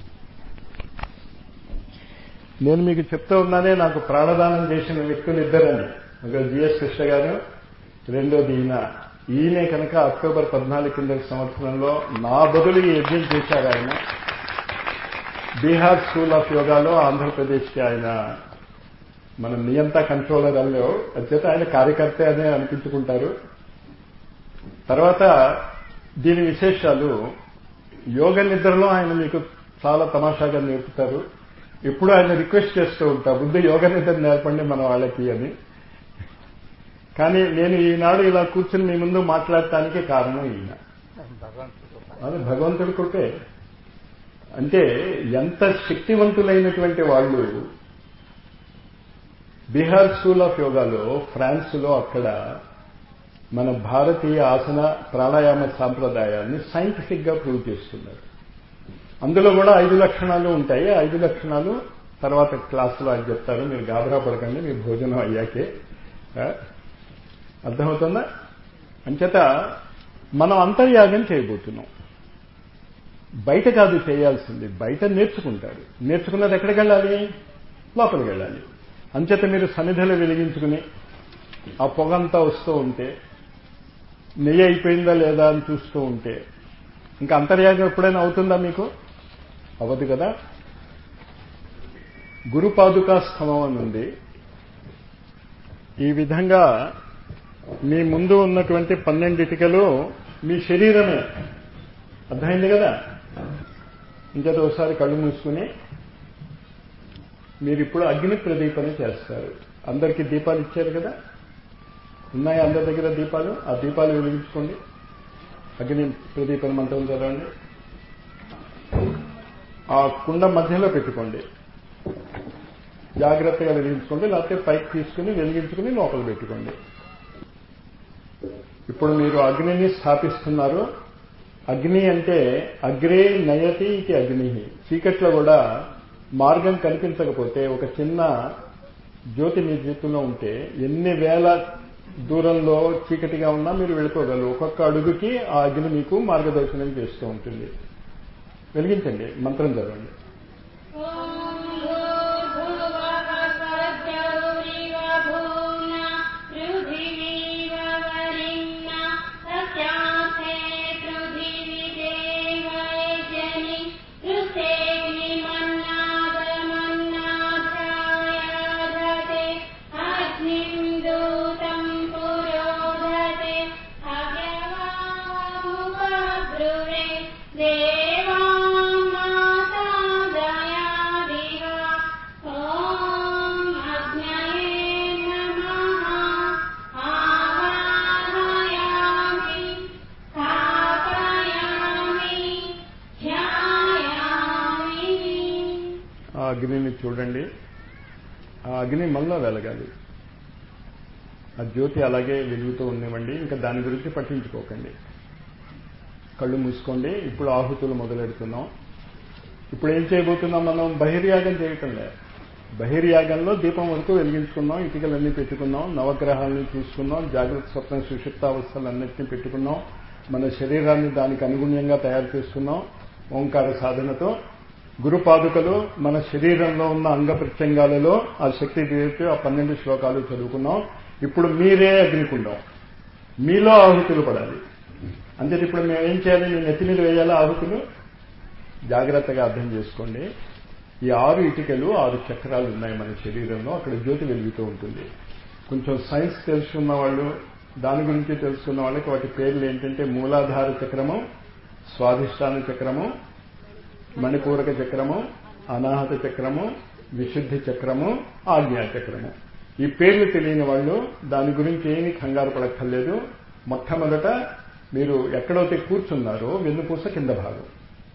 నేను మీకు చెప్తూ ఉన్నానే నాకు ప్రాణదానం చేసిన వ్యక్తులు ఇద్దరని ఒక జిఎస్ కృష్ణ గారు రెండోది ఈయన ఈయనే కనుక అక్టోబర్ పద్నాలుగు కింద సంవత్సరంలో నా బదులు ఈ యజ్ఞం చేశారు ఆయన బీహార్ స్కూల్ ఆఫ్ యోగాలో ఆంధ్రప్రదేశ్కి ఆయన మన నియంత కంట్రోలర్ అల్లో అంచేత ఆయన కార్యకర్త అనే అనిపించుకుంటారు తర్వాత దీని విశేషాలు యోగ నిద్రలో ఆయన మీకు చాలా తమాషాగా నేర్పుతారు ఇప్పుడు ఆయన రిక్వెస్ట్ చేస్తూ ఉంటా ముందు యోగ నిద్ర నేర్పండి మన వాళ్ళకి అని కానీ నేను ఈనాడు ఇలా కూర్చుని మీ ముందు మాట్లాడటానికి కారణం ఈయన అది భగవంతుడి కృపే అంటే ఎంత శక్తివంతులైనటువంటి వాళ్ళు బీహార్ స్కూల్ ఆఫ్ యోగాలో ఫ్రాన్స్లో అక్కడ మన భారతీయ ఆసన ప్రాణాయామ సాంప్రదాయాన్ని సైంటిఫిక్ గా ప్రూవ్ చేస్తున్నారు అందులో కూడా ఐదు లక్షణాలు ఉంటాయి ఆ ఐదు లక్షణాలు తర్వాత క్లాసులో ఆయన చెప్తారు మీరు గాబరా పడకండి మీ భోజనం అయ్యాకే ఆ? అర్థమవుతుందా అంచేత మనం అంతర్యాగం చేయబోతున్నాం బయట కాదు చేయాల్సింది బయట నేర్చుకుంటారు నేర్చుకున్నది ఎక్కడికి వెళ్ళాలి లోపలికి వెళ్ళాలి అంచేత మీరు సన్నిధులు వెలిగించుకుని ఆ పొగంతా వస్తూ ఉంటే నెయ్యి అయిపోయిందా లేదా అని చూస్తూ ఉంటే ఇంకా అంతర్యాగం ఎప్పుడైనా అవుతుందా మీకు అవ్వదు కదా గురు పాదుకా స్థవం అని ఉంది ఈ విధంగా మీ ముందు ఉన్నటువంటి పన్నెండిటికలు మీ శరీరమే అర్థమైంది కదా ఇంకేదో ఒకసారి కళ్ళు మూసుకుని మీరు ఇప్పుడు అగ్ని ప్రదీపన చేస్తారు అందరికీ దీపాలు ఇచ్చారు కదా ఉన్నాయి అందరి దగ్గర దీపాలు ఆ దీపాలు వెలిగించుకోండి అగ్ని ప్రదీపన మంత్రం చదవండి ఆ కుండ మధ్యలో పెట్టుకోండి జాగ్రత్తగా వెలిగించుకోండి లేకపోతే పైకి తీసుకుని వెలిగించుకుని లోపల పెట్టుకోండి ఇప్పుడు మీరు అగ్నిని స్థాపిస్తున్నారు అగ్ని అంటే అగ్రే నయతి ఇది అగ్ని చీకట్లో కూడా మార్గం కనిపించకపోతే ఒక చిన్న జ్యోతి మీ చేతిలో ఉంటే ఎన్ని వేల దూరంలో చీకటిగా ఉన్నా మీరు వెళ్ళిపోగలరు ఒక్కొక్క అడుగుకి ఆ అగ్ని మీకు మార్గదర్శనం చేస్తూ ఉంటుంది వెలిగించండి మంత్రం చదవండి ॐ भूर्भुवः स्वर्गौरिव भूम्ना पृथिवीव वरिण्या तस्यास्ते पृथिवीदेव यजनि ऋषेणि मन्नादमन्नाध्यायाधते अग्निं दूतं पुरोधते अव्यवामुपब्रुवे देवामासादयादिह ॐ अग्नये नमः आवाहयामि स्थापयामि ध्यायामि ఆ అగ్నిని చూడండి ఆ అగ్ని మనలో వెలగాలి ఆ జ్యోతి అలాగే వెలుగుతూ ఉండనివ్వండి ఇంకా దాని గురించి పట్టించుకోకండి కళ్ళు మూసుకోండి ఇప్పుడు ఆహుతులు మొదలెడుతున్నాం ఇప్పుడు ఏం చేయబోతున్నాం మనం బహిర్యాగం చేయటం లేదు బహిర్యాగంలో దీపం వరకు వెలిగించుకున్నాం ఇటుకలన్నీ పెట్టుకున్నాం నవగ్రహాలను చూసుకున్నాం జాగ్రత్త స్వప్న సుషిప్తావస్థలన్నింటినీ పెట్టుకున్నాం మన శరీరాన్ని దానికి అనుగుణ్యంగా తయారు చేసుకున్నాం ఓంకార సాధనతో గురు పాదుకలు మన శరీరంలో ఉన్న అంగ ప్రత్యంగాలలో ఆ శక్తి తీరితే ఆ పన్నెండు శ్లోకాలు చదువుకున్నాం ఇప్పుడు మీరే అగ్నికుండం మీలో ఆహుతులు పడాలి అంటే ఇప్పుడు మేము ఏం చేయాలి నేను నెత్తి మీద వేయాలా ఆహుతులు జాగ్రత్తగా అర్థం చేసుకోండి ఈ ఆరు ఇటుకలు ఆరు చక్రాలు ఉన్నాయి మన శరీరంలో అక్కడ జ్యోతి వెలుగుతూ ఉంటుంది కొంచెం సైన్స్ తెలుసుకున్న వాళ్ళు దాని గురించి తెలుసుకున్న వాళ్ళకి వాటి పేర్లు ఏంటంటే మూలాధార చక్రము స్వాధిష్టాన చక్రము మణిపూరక చక్రము అనాహత చక్రము విశుద్ధి చక్రము ఆజ్ఞా చక్రము ఈ పేర్లు తెలియని వాళ్ళు దాని గురించి ఏమీ కంగారు పడక్కర్లేదు మొట్టమొదట మీరు ఎక్కడైతే కూర్చున్నారో వెన్నుపూస కింద భాగం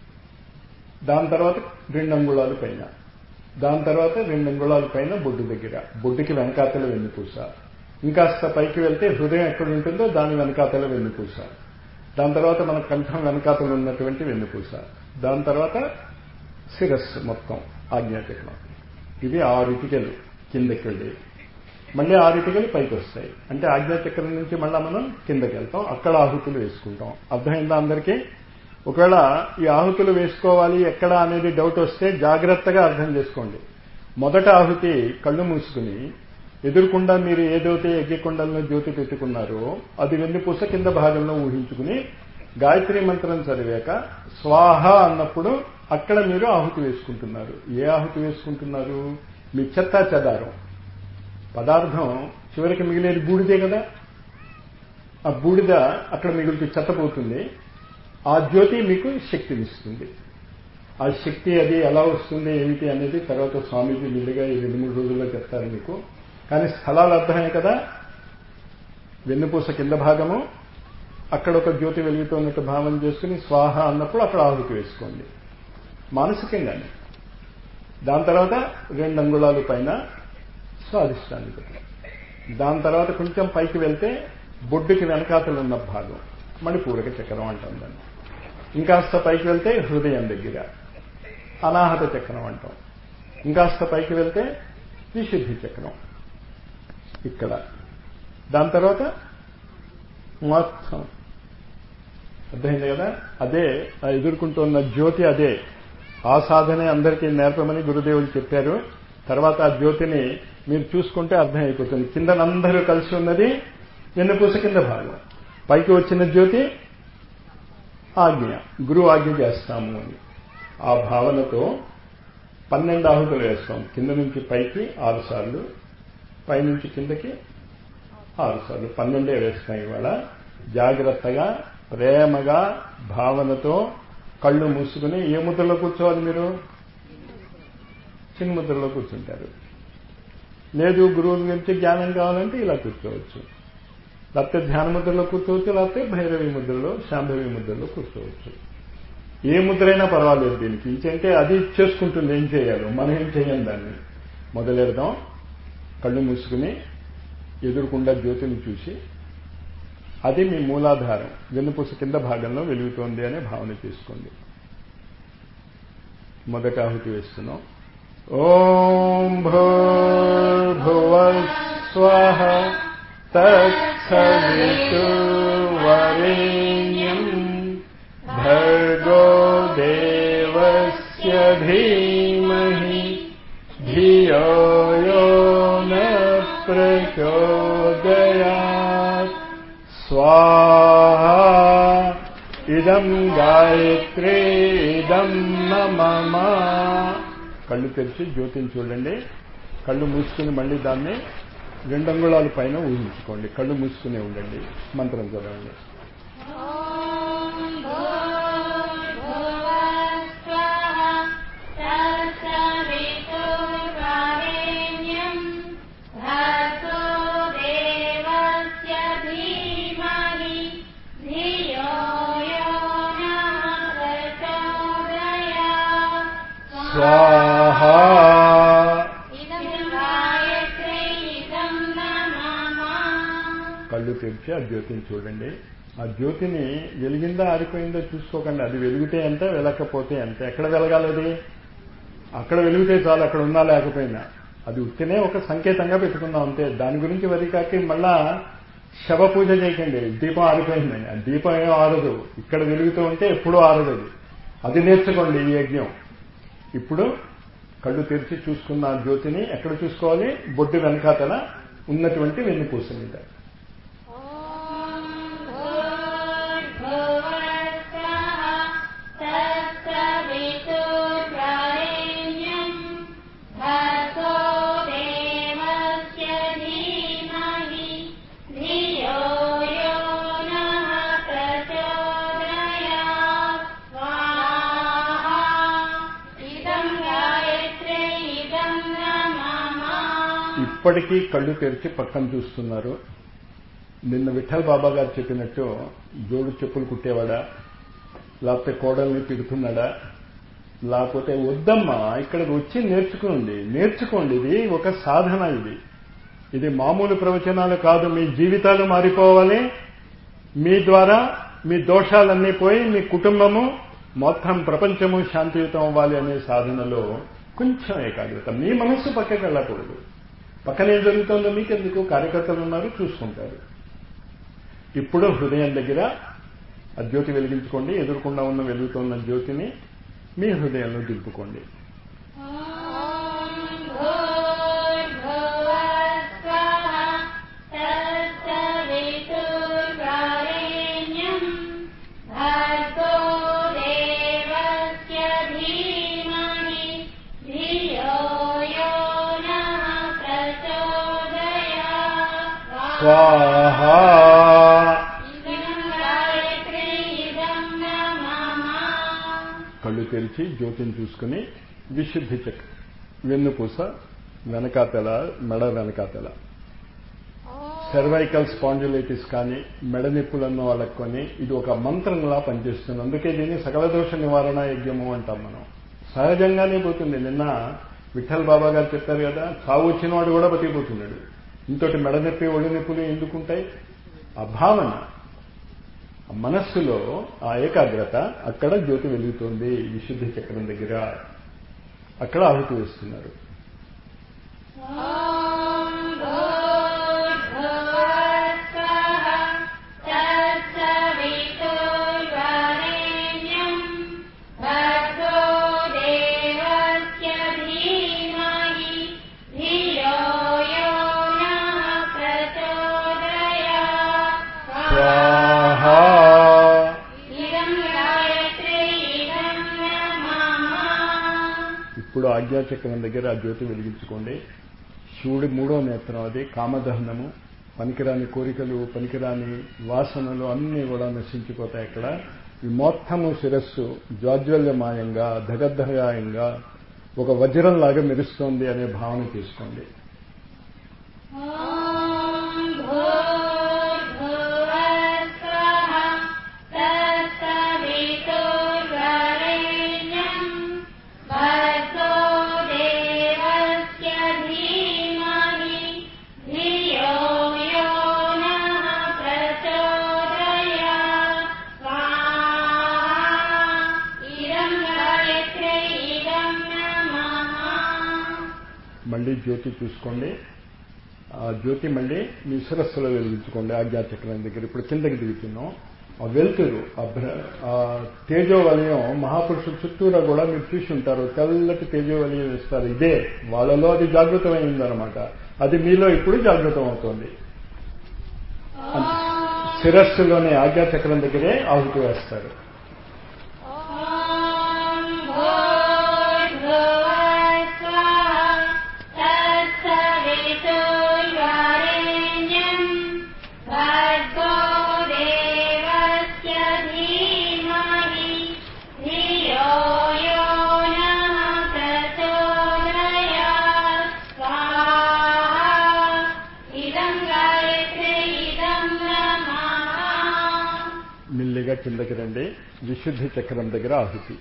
దాని తర్వాత రెండు అంగుళాలు పైన దాని తర్వాత రెండు అంగుళాల పైన బొడ్డు దగ్గర బొడ్డుకి వెనకాతల వెన్నుపూస ఇంకాస్త పైకి వెళ్తే హృదయం ఎక్కడ ఉంటుందో దాని వెనకాతల వెన్నుపూస దాని తర్వాత మన కంఠం వెనకాతలు ఉన్నటువంటి వెన్నుపూస దాని తర్వాత శిరస్సు మొత్తం ఆజ్ఞాచక్రం ఇవి ఆరు ఇటుకలు కిందకి వెళ్ళి మళ్ళీ ఆరు ఇటుకలు పైకి వస్తాయి అంటే ఆజ్ఞాచక్రం నుంచి మళ్ళీ మనం కిందకి వెళ్తాం అక్కడ ఆహుతులు వేసుకుంటాం అర్థమైందా అందరికీ ఒకవేళ ఈ ఆహుతులు వేసుకోవాలి ఎక్కడ అనేది డౌట్ వస్తే జాగ్రత్తగా అర్థం చేసుకోండి మొదట ఆహుతి కళ్ళు మూసుకుని ఎదురుకుండా మీరు ఏదైతే యజ్ఞకొండంలో జ్యోతి పెట్టుకున్నారో అది వెన్నుపూస కింద భాగంలో ఊహించుకుని గాయత్రి మంత్రం చదివాక స్వాహ అన్నప్పుడు అక్కడ మీరు ఆహుతి వేసుకుంటున్నారు ఏ ఆహుతి వేసుకుంటున్నారు మీ చెత్త చెదారం పదార్థం చివరికి మిగిలేది బూడిదే కదా ఆ బూడిద అక్కడ మిగులుతూ చెత్తపోతుంది ఆ జ్యోతి మీకు శక్తినిస్తుంది ఆ శక్తి అది ఎలా వస్తుంది ఏమిటి అనేది తర్వాత స్వామీజీ నిండుగా ఈ రెండు మూడు రోజుల్లో చెప్తారు మీకు కానీ స్థలాలు అర్థమే కదా వెన్నుపూస కింద భాగము అక్కడ ఒక జ్యోతి వెలుగుతున్నట్టు భావన చేసుకుని స్వాహ అన్నప్పుడు అక్కడ ఆహుతి వేసుకోండి మానసికంగానే దాని తర్వాత రెండు అంగుళాలు పైన స్వాదిష్టానికి దాని తర్వాత కొంచెం పైకి వెళ్తే బొడ్డుకి వెనకాతలు ఉన్న భాగం మణిపూరక చక్రం అంటాం దాన్ని ఇంకాస్త పైకి వెళ్తే హృదయం దగ్గర అనాహత చక్రం అంటాం ఇంకాస్త పైకి వెళ్తే విశుద్ధి చక్రం ఇక్కడ దాని తర్వాత మొత్తం అర్థమైంది కదా అదే ఆ ఎదుర్కొంటున్న జ్యోతి అదే ఆ సాధనే అందరికీ నేర్పమని గురుదేవులు చెప్పారు తర్వాత ఆ జ్యోతిని మీరు చూసుకుంటే అర్థమైపోతుంది కిందనందరూ కలిసి ఉన్నది వెన్నపూస కింద భాగం పైకి వచ్చిన జ్యోతి ఆజ్ఞ గురువు ఆజ్ఞ చేస్తాము అని ఆ భావనతో పన్నెండు ఆహుతులు వేస్తాం కింద నుంచి పైకి ఆరు సార్లు పైనుంచి కిందకి ఆరు సార్లు పన్నెండే వేస్తాం ఇవాళ జాగ్రత్తగా ప్రేమగా భావనతో కళ్ళు మూసుకుని ఏ ముద్రలో కూర్చోవాలి మీరు చిన్న ముద్రలో కూర్చుంటారు లేదు గురువు గురించి జ్ఞానం కావాలంటే ఇలా కూర్చోవచ్చు లేకపోతే ధ్యాన ముద్రలో కూర్చోవచ్చు లేకపోతే భైరవి ముద్రలో శాంభవి ముద్రలో కూర్చోవచ్చు ఏ ముద్రైనా పర్వాలేదు దీనికి ఇంకంటే అది చేసుకుంటుంది ఏం చేయాలో మనం ఏం చేయం దాన్ని మొదలెడదాం కళ్ళు మూసుకుని ఎదురుకుండా జ్యోతిని చూసి అది మీ మూలాధారం వెన్నుపూస కింద భాగంలో వెలుగుతోంది అనే భావన చేసుకోండి మొదట ఆహుతి వేస్తున్నాం ఓం భూర్భువ స్వహ తత్సవితుర్వరేణ్యం భర్గో దేవస్య ధీమహి ధియో యో న ప్రచోదయాత్ స్వాహా ఇదం గాయత్రే ఇదం మమ కళ్ళు తెరిచి జ్యోతిని చూడండి కళ్ళు మూసుకుని మళ్ళీ దాన్ని రెండు అంగుళాల పైన ఊహించుకోండి కళ్ళు మూసుకునే ఉండండి మంత్రం చదవండి స్వాహా కళ్ళు తెరిచి ఆ జ్యోతిని చూడండి ఆ జ్యోతిని వెలిగిందా ఆరిపోయిందో చూసుకోకండి అది వెలిగితే ఎంత వెలకపోతే ఎంత ఎక్కడ వెలగాలి అది అక్కడ వెలిగితే చాలు అక్కడ ఉన్నా లేకపోయినా అది ఉట్టినే ఒక సంకేతంగా పెట్టుకుందాం అంతే దాని గురించి వరి కాకి మళ్ళా శవ పూజ చేయకండి దీపం ఆరిపోయిందని ఆ దీపం ఏం ఆరదు ఇక్కడ వెలుగుతూ ఉంటే ఎప్పుడూ ఆరదు అది అది నేర్చుకోండి ఈ యజ్ఞం ఇప్పుడు కళ్ళు తెరిచి చూసుకున్న ఆ జ్యోతిని ఎక్కడ చూసుకోవాలి బొడ్డు వెనకాతల ఉన్నటువంటి వెన్నుపూస మీద ఇదం గాయత్రే ఇదం ఇప్పటికీ కళ్ళు తెరిచి పక్కన చూస్తున్నారు నిన్న విఠల్ బాబా గారు చెప్పినట్టు జోడు చెప్పులు కుట్టేవాడా లేకపోతే కోడల్ని తిడుతున్నాడా లేకపోతే వద్దమ్మా ఇక్కడికి వచ్చి నేర్చుకోండి నేర్చుకోండి ఇది ఒక సాధన ఇది ఇది మామూలు ప్రవచనాలు కాదు మీ జీవితాలు మారిపోవాలి మీ ద్వారా మీ దోషాలన్నీ పోయి మీ కుటుంబము మొత్తం ప్రపంచము శాంతియుతం అవ్వాలి అనే సాధనలో కొంచెం ఏకాగ్రత మీ మనస్సు పక్కకి వెళ్ళకూడదు పక్కన ఏం జరుగుతుందో మీకెందుకు కార్యకర్తలు ఉన్నారు చూసుకుంటారు ఇప్పుడు హృదయం దగ్గర ఆ జ్యోతి వెలిగించుకోండి ఎదురుకుండా ఉన్న వెలుగుతున్న జ్యోతిని మీ హృదయంలో దింపుకోండి స్వాహా కళ్ళు తెరిచి జ్యోతిని చూసుకుని విశుద్ధి చక్ర వెన్నుపూస వెనకాతల మెడ వెనకాతల సర్వైకల్ స్పాండిలైటిస్ కానీ మెడ నొప్పులన్న వాళ్ళకి కొని ఇది ఒక మంత్రంలా పనిచేస్తుంది అందుకే దీన్ని సకల దోష నివారణ యజ్ఞము అంటాం మనం సహజంగానే పోతుంది నిన్న విఠల్ బాబా గారు చెప్పారు కదా చావు వచ్చిన వాడు కూడా బతికిపోతున్నాడు ఇంతటి మెడ నొప్పి ఒళ్ళు నొప్పులు ఎందుకుంటాయి ఆ భావన ఆ మనస్సులో ఆ ఏకాగ్రత అక్కడ జ్యోతి వెలుగుతోంది విశుద్ధి చక్రం దగ్గర అక్కడ ఆహుతి వేస్తున్నారు స్వాహా ఇప్పుడు ఆజ్ఞాచక్రం దగ్గర ఆ జ్యోతి వెలిగించుకోండి శివుడి మూడో నేత్రం అది కామదహనము పనికిరాని కోరికలు పనికిరాని వాసనలు అన్నీ కూడా నశించిపోతాయి అక్కడ ఈ మొత్తము శిరస్సు జాజ్వల్యమాయంగా ధగద్ధగాయంగా ఒక వజ్రంలాగా మెరుస్తోంది అనే భావన చేసుకోండి మళ్ళీ జ్యోతి చూసుకోండి ఆ జ్యోతి మళ్ళీ మీ శిరస్సులో వెలిగించుకోండి ఆజ్ఞాచక్రం దగ్గర ఇప్పుడు కిందకి దిగుతున్నాం ఆ వెలుతురు ఆ భ్ర- ఆ తేజో వలయం మహాపురుషుల చుట్టూరా కూడా మీరు చూసి ఉంటారు తెల్లటి తేజో వలయం ఇస్తారు ఇదే వాళ్ళలో అది జాగృతమైందనమాట అది మీలో ఇప్పుడు జాగృతం అవుతోంది శిరస్సులోనే ఆజ్ఞాచక్రం దగ్గరే ఆహుతి వేస్తారు మెల్లిగా కిందకి రండి విశుద్ధి చక్రం దగ్గర ఆహుతి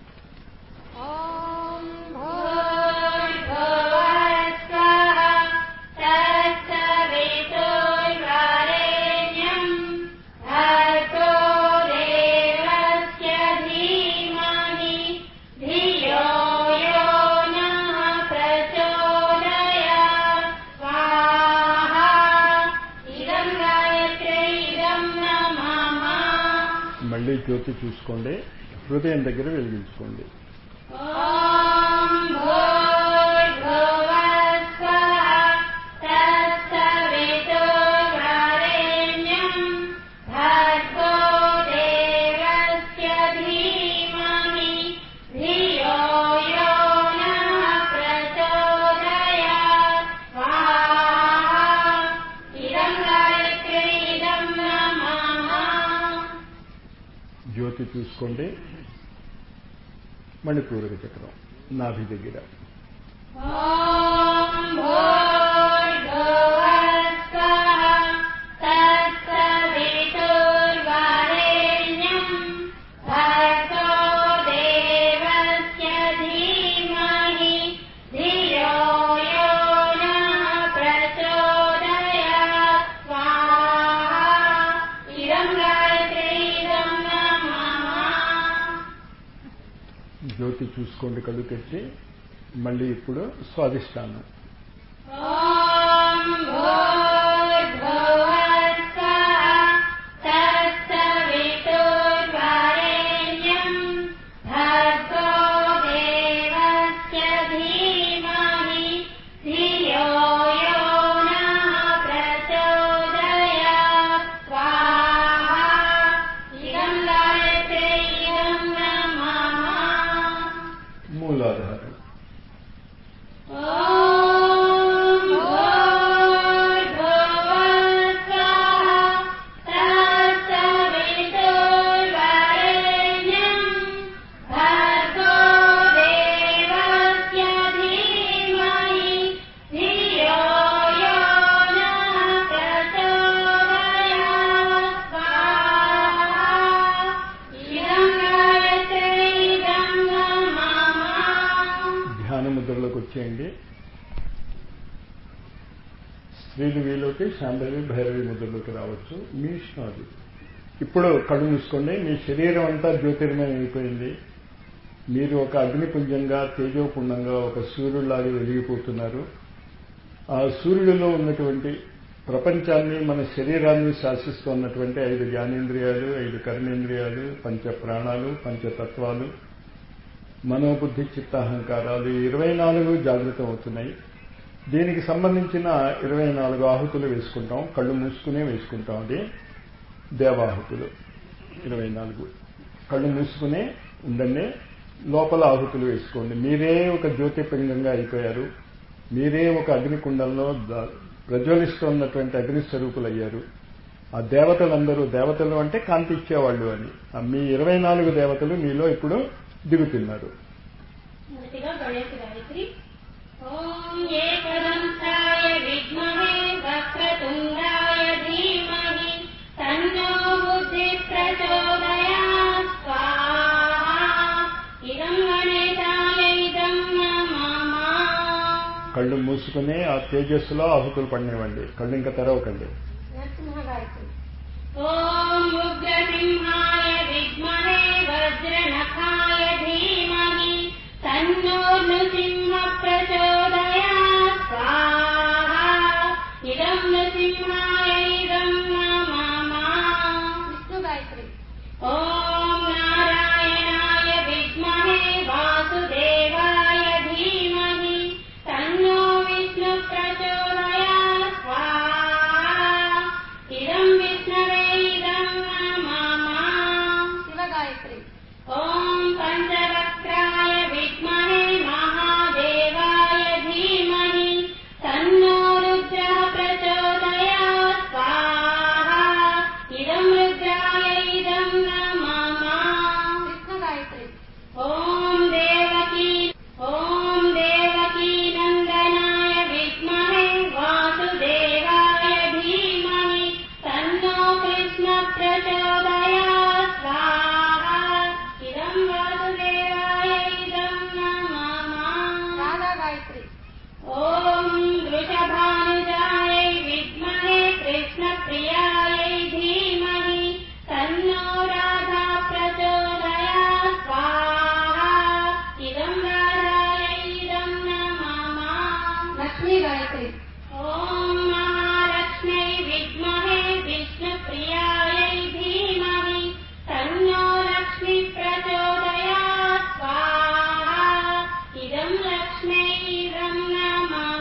మళ్ళీ జ్యోతి చూసుకోండి హృదయం దగ్గర వెలిగించుకోండి జ్యోతి చూసుకోండి మణిపూరక చక్రం నాభి దగ్గర ఓం భూర్భువః జ్యోతి చూసుకోండి కళ్ళు తెచ్చి మళ్ళీ ఇప్పుడు స్వాదిష్టానం ॐ भूर्भुवस्सः तत्सवितुर्वरेण्यम् भर्गो देवस्य धीमहि धियो यो नः प्रचोदयात् स्वाहा इदं गायत्रे इदं नमः మూలాధారం ॐ भूर्भुवस्सः तत्सवितुर्वरेण्यम् भर्गो देवस्य धीमहि धियो यो नः प्रचोदयात् स्वाहा इदं गायत्रे इदं नमः ధ్యాన ముద్రలోకి వచ్చేయండి స్త్రీలు వీలోకి శాంభవి భైరవి ముద్రలోకి రావచ్చు మీ ఇష్టం అది ఇప్పుడు కళ్ళు మూసుకోండి మీ శరీరం అంతా జ్యోతిర్మయం అయిపోయింది మీరు ఒక అగ్నిపుంజంగా తేజోపుండంగా ఒక సూర్యుడిలాగా వెలిగిపోతున్నారు ఆ సూర్యుడిలో ఉన్నటువంటి ప్రపంచాన్ని మన శరీరాన్ని శాసిస్తున్నటువంటి ఐదు జ్ఞానేంద్రియాలు ఐదు కర్మేంద్రియాలు పంచ ప్రాణాలు పంచతత్వాలు మనోబుద్ధి చిత్తాహంకారాలు ఇరవై నాలుగు జాగృతం అవుతున్నాయి దీనికి సంబంధించిన ఇరవై నాలుగు ఆహుతులు వేసుకుంటాం కళ్ళు మూసుకునే వేసుకుంటాం అది దేవాహుతులు ఇరవై నాలుగు కళ్ళు మూసుకునే ఉండండి లోపల ఆహుతులు వేసుకోండి మీరే ఒక జ్యోతిపిండంగా అయిపోయారు మీరే ఒక అగ్నికుండంలో ద- ప్రజ్వలిస్తున్నటువంటి అగ్ని స్వరూపులు అయ్యారు ఆ దేవతలందరూ దేవతలు అంటే కాంతి ఇచ్చేవాళ్ళు అని ఆ మీ ఇరవై నాలుగు దేవతలు మీలో ఇప్పుడు దిగుతున్నారు మొదటిగా గణేశ గాయత్రి ఓం ఏకదంతాయ విద్మహే వక్రతుండాయ ధీమహి తన్నో బుద్ధి ప్రచోదయాత్ స్వాహా ఇదం గణేశాయ ఇదం నమః కళ్ళు మూసుకుని ఆ తేజస్సులో ఆహుతులు పడినివ్వండి కళ్ళు ఇంకా తెరవకండి నరసింహ గాయత్రి ఓం ఉగ్రసింహాయ విద్మహే వజ్రనఖాయ ధీమహి తన్నో నృసింహ ప్రచోదయాత్ స్వాహా ఇదం నృసింహాయ ఇదం నమః విష్ణు గాయత్రి ఓం నారాయణాయ విద్మహే వాసుదేవాయ ధీమహి తన్నో విష్ణు ప్రచోదయాత్ స్వాహా ఇదం విష్ణవే ఇదం నమః శివ గాయత్రి ఓం పంచవక్రాయ విద్మహే మహాదేవాయ ధీమహి తన్నో రుద్రః ప్రచోదయాత్ స్వాహా ఇదం రుద్రాయ ఇదం నమః విష్ణు గాయత్రి ఓం దేవకీ ఓం దేవకీ నందనాయ విద్మహే వాసుదేవాయ ధీమహి తన్నో కృష్ణ ప్రచోదయాత్ స్వాహా ఇదం వాసుదేవాయ ఇదం నమః రాధా గాయత్రి ఓం వృషభానుజాయై విద్మహే కృష్ణప్రియాయై ధీమహి తన్నో రాధా ప్రచోదయాత్ స్వాహా ఇదం రాధాయై ఇదం నమః లక్ష్మీ గాయత్రి ఓం మహాలక్ష్మై విద్మహే విష్ణుప్రియాయై ధీమహి తన్నో లక్ష్మీ ప్రచోదయాత్ స్వాహా ఇదం లక్ష్మై ఇదం నమః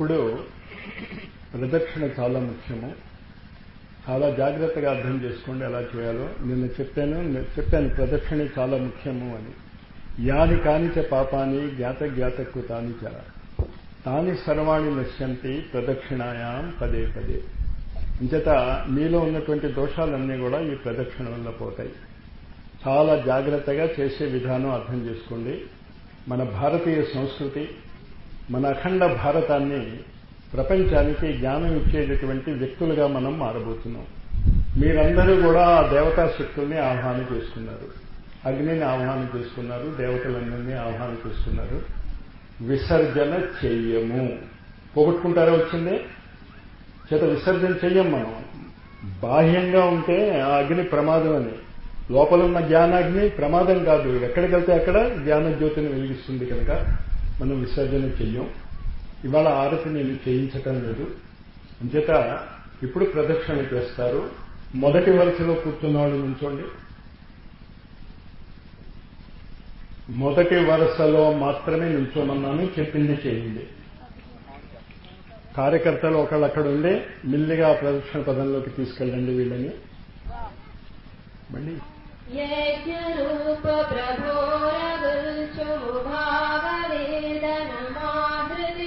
ఇప్పుడు ప్రదక్షిణ చాలా ముఖ్యము చాలా జాగ్రత్తగా అర్థం చేసుకోండి ఎలా చేయాలో నిన్న చెప్పాను నేను చెప్పాను ప్రదక్షిణ చాలా ముఖ్యము అని యాని కానిచ పాపాని జ్ఞాత జ్ఞాత కృతాని చ తాని సర్వాణి నశ్యంతి ప్రదక్షిణాయాం పదే పదే ఇంచేత మీలో ఉన్నటువంటి దోషాలన్నీ కూడా ఈ ప్రదక్షిణ వల్ల పోతాయి చాలా జాగ్రత్తగా చేసే విధానం అర్థం చేసుకోండి మన భారతీయ సంస్కృతి మన అఖండ భారతాన్ని ప్రపంచానికి జ్ఞానం ఇచ్చేటటువంటి వ్యక్తులుగా మనం మారబోతున్నాం మీరందరూ కూడా ఆ దేవతా శక్తుల్ని ఆహ్వానం చేసుకున్నారు అగ్నిని ఆహ్వానం చేసుకున్నారు దేవతలందరినీ ఆహ్వానం చేసుకున్నారు విసర్జన చెయ్యము పోగొట్టుకుంటారా వచ్చిందే చేత విసర్జన చెయ్యం మనం బాహ్యంగా ఉంటే ఆ అగ్ని ప్రమాదం అని లోపల ఉన్న జ్ఞానాగ్ని ప్రమాదం కాదు ఎక్కడికి వెళ్తే అక్కడ జ్ఞాన జ్యోతిని వెలిగిస్తుంది కనుక మనం విసర్జన చెయ్యం ఇవాళ ఆరతి నేను చేయించటం లేదు అంచేత ఇప్పుడు ప్రదక్షిణ చేస్తారు మొదటి వరుసలో కూర్చున్న వాళ్ళు నుంచోండి మొదటి వరుసలో మాత్రమే నిల్చోమన్నాను చెప్పింది చేయండి కార్యకర్తలు ఒకళ్ళు అక్కడ ఉండి మిల్లిగా ప్రదక్షిణ పదంలోకి తీసుకెళ్ళండి వీళ్ళని మళ్ళీ యజ్ఞరూప ప్రభోరగుల్చుభావవేదనమాధృతి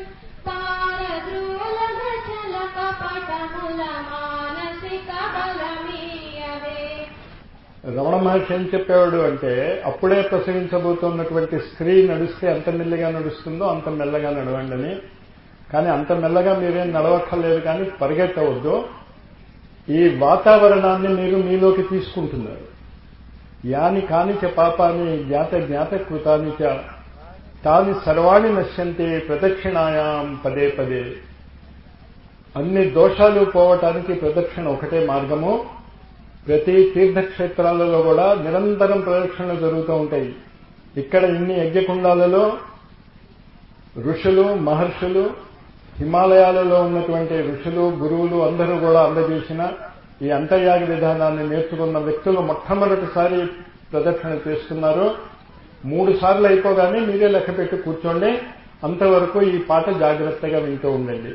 పారద్రోలగచల కపటముల మానసిక బలమీయవే రమణ మహర్షి ఏం చెప్పేవాడు అంటే అప్పుడే ప్రసవించబోతున్నటువంటి స్త్రీ నడిస్తే ఎంత మెల్లిగా నడుస్తుందో అంత మెల్లగా నడవండి అని కానీ అంత మెల్లగా మీరేం నడవక్కర్లేదు కానీ పరిగెత్తవద్దు ఈ వాతావరణాన్ని మీరు మీలోకి తీసుకుంటున్నారు యాని కానిచ పాపాని జ్ఞాత జ్ఞాత కృతాని చ తాని సర్వాణి నశ్యంతే ప్రదక్షిణాయాం పదే పదే అన్ని దోషాలు పోవటానికి ప్రదక్షిణ ఒకటే మార్గము ప్రతి తీర్థక్షేత్రాలలో కూడా నిరంతరం ప్రదక్షిణలు జరుగుతూ ఉంటాయి ఇక్కడ ఇన్ని యజ్ఞకుండాలలో ఋషులు మహర్షులు హిమాలయాలలో ఉన్నటువంటి ఋషులు గురువులు అందరూ కూడా అందజేసిన ఈ అంతర్యాగ విధానాన్ని నేర్చుకున్న వ్యక్తులు మొట్టమొదటిసారి ప్రదక్షిణ చేస్తున్నారు మూడు సార్లు అయిపోగానే మీరే లెక్క పెట్టి కూర్చోండి అంతవరకు ఈ పాట జాగ్రత్తగా వింటూ ఉండండి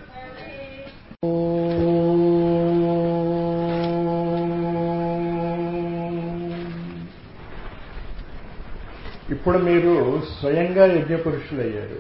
ఇప్పుడు మీరు స్వయంగా యజ్ఞపురుషులయ్యారు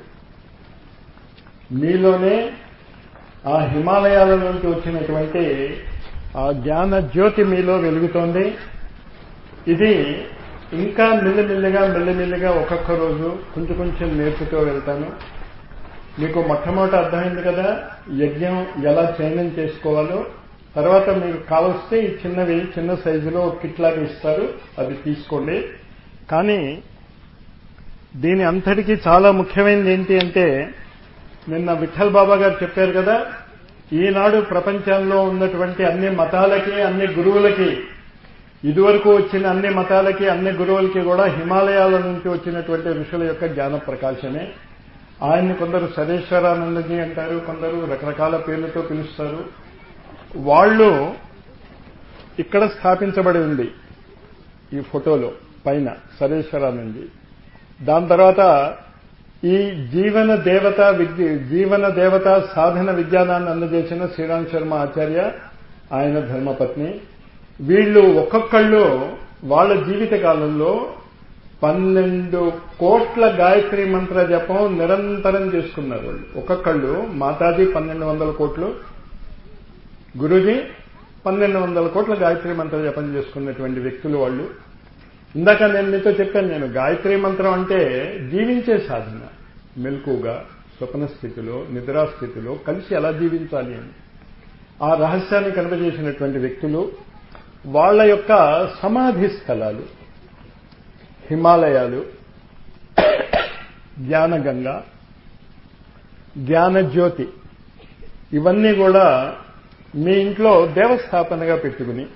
మీలోనే ఆ హిమాలయాల నుంచి వచ్చినటువంటి ఆ జ్ఞాన జ్యోతి మీలో వెలుగుతోంది ఇది ఇంకా మెల్లిమెల్లిగా మెల్లిమెల్లిగా ఒక్కొక్క రోజు కొంచెం కొంచెం నేర్పుతూ వెళ్తాను మీకు మొట్టమొదటి అర్థమైంది కదా యజ్ఞం ఎలా చయనం చేసుకోవాలో తర్వాత మీకు కావలిస్తే ఈ చిన్నవి చిన్న సైజులో ఒక కిట్ లాగా ఇస్తారు అది తీసుకోండి కానీ దీని అంతటికీ చాలా ముఖ్యమైనది ఏంటి అంటే నిన్న విఠల్ బాబా గారు చెప్పారు కదా ఈనాడు ప్రపంచంలో ఉన్నటువంటి అన్ని మతాలకి అన్ని గురువులకి ఇదివరకు వచ్చిన అన్ని మతాలకి అన్ని గురువులకి కూడా హిమాలయాల నుంచి వచ్చినటువంటి ఋషుల యొక్క జ్ఞాన ప్రకాశమే ఆయన్ని కొందరు సరేశ్వరానందజీ అంటారు కొందరు రకరకాల పేర్లతో పిలుస్తారు వాళ్ళు ఇక్కడ స్థాపించబడి ఉంది ఈ ఫోటోలో పైన సరేశ్వరానందజీ దాని తర్వాత ఈ జీవన దేవత విద్య జీవన దేవత సాధన విజ్ఞానాన్ని అందజేసిన శ్రీరామ్ శర్మ ఆచార్య ఆయన ధర్మపత్ని వీళ్ళు ఒక్కొక్కళ్ళు వాళ్ళ జీవిత కాలంలో పన్నెండు కోట్ల గాయత్రి మంత్ర జపం నిరంతరం చేసుకున్నారు వాళ్ళు ఒక్కొక్కళ్ళు మాతాజీ పన్నెండు వందల కోట్లు గురుజీ పన్నెండు వందల కోట్ల గాయత్రి మంత్ర జపం చేసుకున్నటువంటి వ్యక్తులు వాళ్ళు ఇందాక నేను మీతో చెప్పాను నేను గాయత్రి మంత్రం అంటే జీవించే సాధన మెలకుగా స్వప్న స్థితిలో నిద్రాస్థితిలో కలిసి ఎలా జీవించాలి అని ఆ రహస్యాన్ని కనుగజేసినటువంటి వ్యక్తులు వాళ్ళ యొక్క సమాధి స్థలాలు హిమాలయాలు జ్ఞానగంగ జ్ఞానజ్యోతి ఇవన్నీ కూడా మీ ఇంట్లో దేవస్థాపనగా పెట్టుకుని